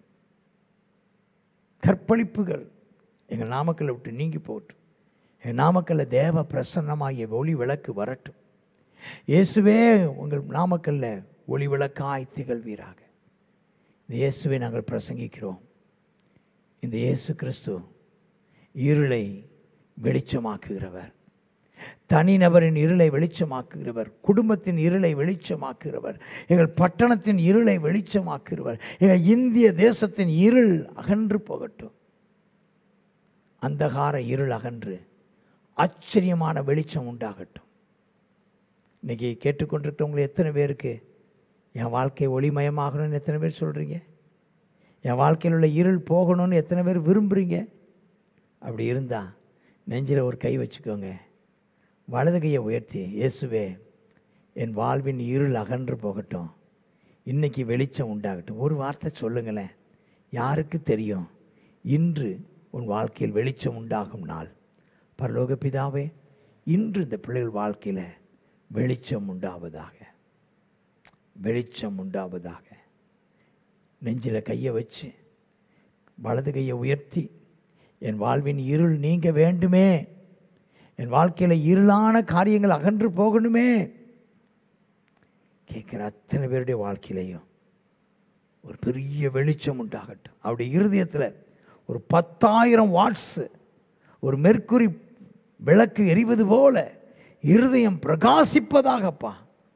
கற்பழிப்புகள் எங்கள் நாமக்கல்லை விட்டு நீங்கி போகட்டும் எங்கள் நாமக்கல்ல தேவ பிரசன்னமாகிய ஒளி விளக்கு வரட்டும் இயேசுவே உங்கள் நாமக்கல்ல ஒளி விளக்காய் திகழ்வீராக இந்த இயேசுவை நாங்கள் பிரசங்கிக்கிறோம் இந்த இயேசு கிறிஸ்து இருளை வெளிச்சமாக்குகிறவர் தனிநபரின் இருளை வெளிச்சமாக்குகிறவர் குடும்பத்தின் இருளை வெளிச்சமாக்குகிறவர் எங்கள் பட்டணத்தின் இருளை வெளிச்சமாக்குகிறவர் எங்கள் இந்திய தேசத்தின் இருள் அகன்று போகட்டும் அந்தகார இருள் அகன்று ஆச்சரியமான வெளிச்சம் உண்டாகட்டும் இன்னைக்கு கேட்டுக்கொண்டிருக்கிறவங்க எத்தனை பேருக்கு என் வாழ்க்கை ஒளிமயமாகணும்னு எத்தனை பேர் சொல்கிறீங்க என் வாழ்க்கையில் உள்ள இருள் போகணும்னு எத்தனை பேர் விரும்புகிறீங்க அப்படி இருந்தால் நெஞ்சில் ஒரு கை வச்சுக்கோங்க வலது கையை உயர்த்தி இயேசுவே என் வாழ்வின் இருள் அகன்று போகட்டும் இன்னைக்கு வெளிச்சம் உண்டாகட்டும் ஒரு வார்த்தை சொல்லுங்களேன் யாருக்கு தெரியும் இன்று உன் வாழ்க்கையில் வெளிச்சம் உண்டாகும் நாள் பரலோக பிதாவே இன்று இந்த பிள்ளைகள் வாழ்க்கையில் வெளிச்சம் உண்டாவதாக வெளிச்சம் உண்டாவதாக நெஞ்சில் கையை வச்சு வலது கையை உயர்த்தி என் வாழ்வின் இருள் நீங்க வேண்டுமே என் வாழ்க்கையில் இருளான காரியங்கள் அகன்று போகணுமே கேட்குற அத்தனை பேருடைய வாழ்க்கையிலையும் ஒரு பெரிய வெளிச்சம் உண்டாகட்டும் அவருடைய இருதயத்தில் ஒரு பத்தாயிரம் வாட்ஸு ஒரு மெர்க்குரி விளக்கு எரிவது போல இருதயம் பிரகாசிப்பதாகப்பா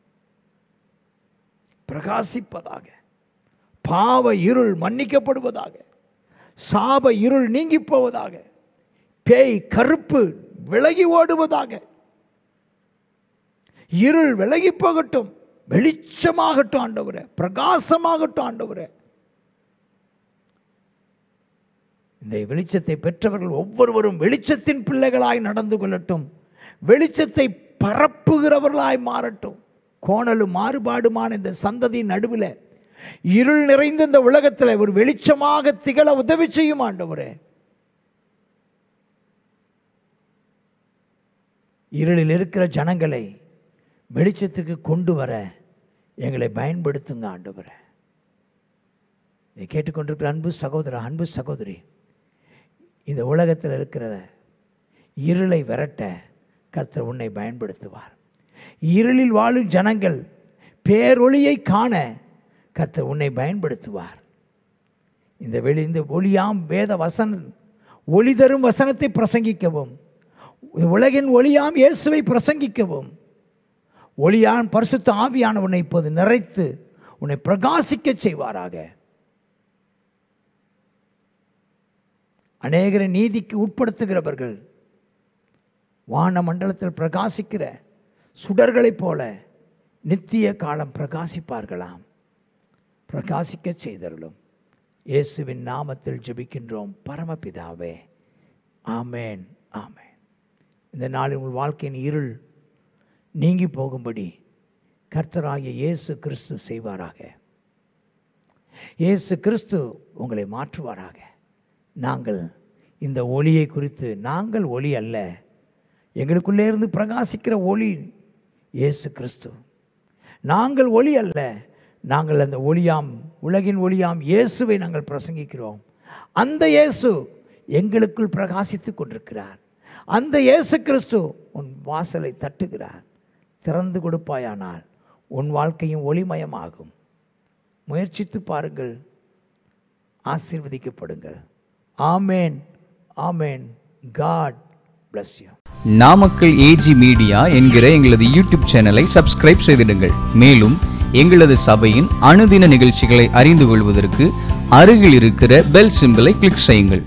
பிரகாசிப்பதாக பாவ இருள் மன்னிக்கப்படுவதாக சாப இருள் நீங்கி போவதாக பேய் கருப்பு விலகி ஓடுவதாக இருள் விலகி போகட்டும் வெளிச்சமாகட்டும் ஆண்டவரே பிரகாசமாகட்டும் ஆண்டவரே இந்த வெளிச்சத்தை பெற்றவர்கள் ஒவ்வொருவரும் வெளிச்சத்தின் பிள்ளைகளாய் நடந்து கொள்ளட்டும் வெளிச்சத்தை பரப்புகிறவர்களாய் மாறட்டும் கோணலும் மாறுபாடுமான இந்த சந்ததியின் நடுவில் இருள் நிறைந்த இந்த உலகத்தில் ஒரு வெளிச்சமாக திகழ உதவி செய்யும் ஆண்டவரே இருளில் இருக்கிற ஜனங்களை வெளிச்சத்துக்கு கொண்டு வர எங்களை பயன்படுத்துங்க ஆண்டவரே இதை கேட்டுக்கொண்டிருக்கிற அன்பு சகோதரர் அன்பு சகோதரி இந்த உலகத்தில் இருக்கிற இருளை விரட்ட கர்த்தர் உன்னை பயன்படுத்துவார் இருளில் வாழும் ஜனங்கள் பேரொளியை காண கர்த்தர் உன்னை பயன்படுத்துவார் இந்த வெளி இந்த ஒளியாம் வேத வசனம் ஒளி தரும் வசனத்தை பிரசங்கிக்கவும் உலகின் ஒளியாம் இயேசுவை பிரசங்கிக்கவும் ஒளியான் பரிசுத்த ஆவியான உன்னை இப்போது நிறைத்து உன்னை பிரகாசிக்கச் செய்வாராக அநேகரை நீதிக்கு உட்படுத்துகிறவர்கள் வான மண்டலத்தில் பிரகாசிக்கிற சுடர்களைப் போல நித்திய காலம் பிரகாசிப்பார்களாம் பிரகாசிக்கச் செய்தருளும் இயேசுவின் நாமத்தில் ஜெபிக்கின்றோம் பரமபிதாவே ஆமேன் ஆமேன் இந்த நாளில் உங்கள் வாழ்க்கையின் இருள் நீங்கி போகும்படி கர்த்தராகிய இயேசு கிறிஸ்து செய்வாராக இயேசு கிறிஸ்து உங்களை மாற்றுவாராக நாங்கள் இந்த ஒளியை குறித்து நாங்கள் ஒளி அல்ல எங்களுக்குள்ளே இருந்து பிரகாசிக்கிற ஒளி இயேசு கிறிஸ்து நாங்கள் ஒளி அல்ல நாங்கள் அந்த ஒளியாம் உலகின் ஒளியாம் இயேசுவை நாங்கள் பிரசங்கிக்கிறோம் அந்த இயேசு எங்களுக்குள் பிரகாசித்து கொண்டிருக்கிறார் அந்த இயேசு கிறிஸ்து உன் வாசலை தட்டுகிறார் திறந்து கொடுப்பாயானால் உன் வாழ்க்கையும் ஒளிமயமாகும் முயற்சித்து பாருங்கள் ஆசீர்வதிக்கப்படுங்கள் ஆமேன் ஆமேன் god bless you Namakkal AG media என்கிற எங்களது யூடியூப் சேனலை சப்ஸ்கிரைப் செய்திடுங்கள் மேலும் எங்களது சபையின் அனுதின நிகழ்ச்சிகளை அறிந்து கொள்வதற்கு அருகில் இருக்கிற பெல் சிம்பலை கிளிக் செய்யுங்கள்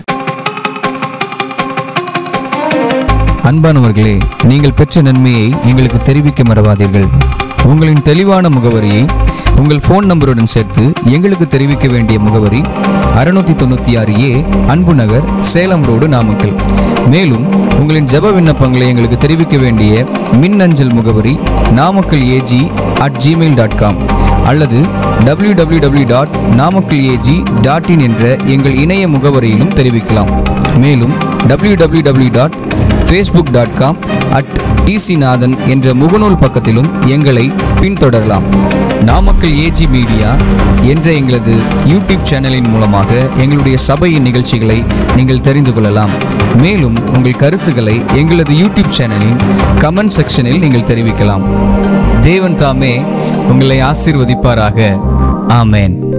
அன்பானவர்களே நீங்கள் பெற்ற நன்மையை எங்களுக்கு தெரிவிக்க மறவாதீர்கள் உங்களின் தெளிவான முகவரியை உங்கள் ஃபோன் நம்பருடன் சேர்த்து எங்களுக்கு தெரிவிக்க வேண்டிய முகவரி அறுநூத்தி தொண்ணூற்றி ஆறு ஏ அன்பு நகர் சேலம் ரோடு நாமக்கல் மேலும் உங்களின் ஜெப விண்ணப்பங்களை எங்களுக்கு தெரிவிக்க வேண்டிய மின்னஞ்சல் முகவரி Namakkal AG at Gmail dot com அல்லது W W W dot Namakkal AG dot in என்ற எங்கள் இணைய முகவரியிலும் தெரிவிக்கலாம் மேலும் W W W dot Facebook dot com at டிசிநாதன் என்ற முகநூல் பக்கத்திலும் எங்களை பின்தொடரலாம் நாமக்கல் ஏஜி மீடியா என்ற எங்களது யூடியூப் சேனலின் மூலமாக எங்களுடைய சபையின் நிகழ்ச்சிகளை நீங்கள் தெரிந்து கொள்ளலாம் மேலும் உங்கள் கருத்துக்களை எங்களது யூடியூப் சேனலின் கமெண்ட் செக்ஷனில் நீங்கள் தெரிவிக்கலாம் தேவன் தாமே உங்களை ஆசீர்வதிப்பாராக ஆமென்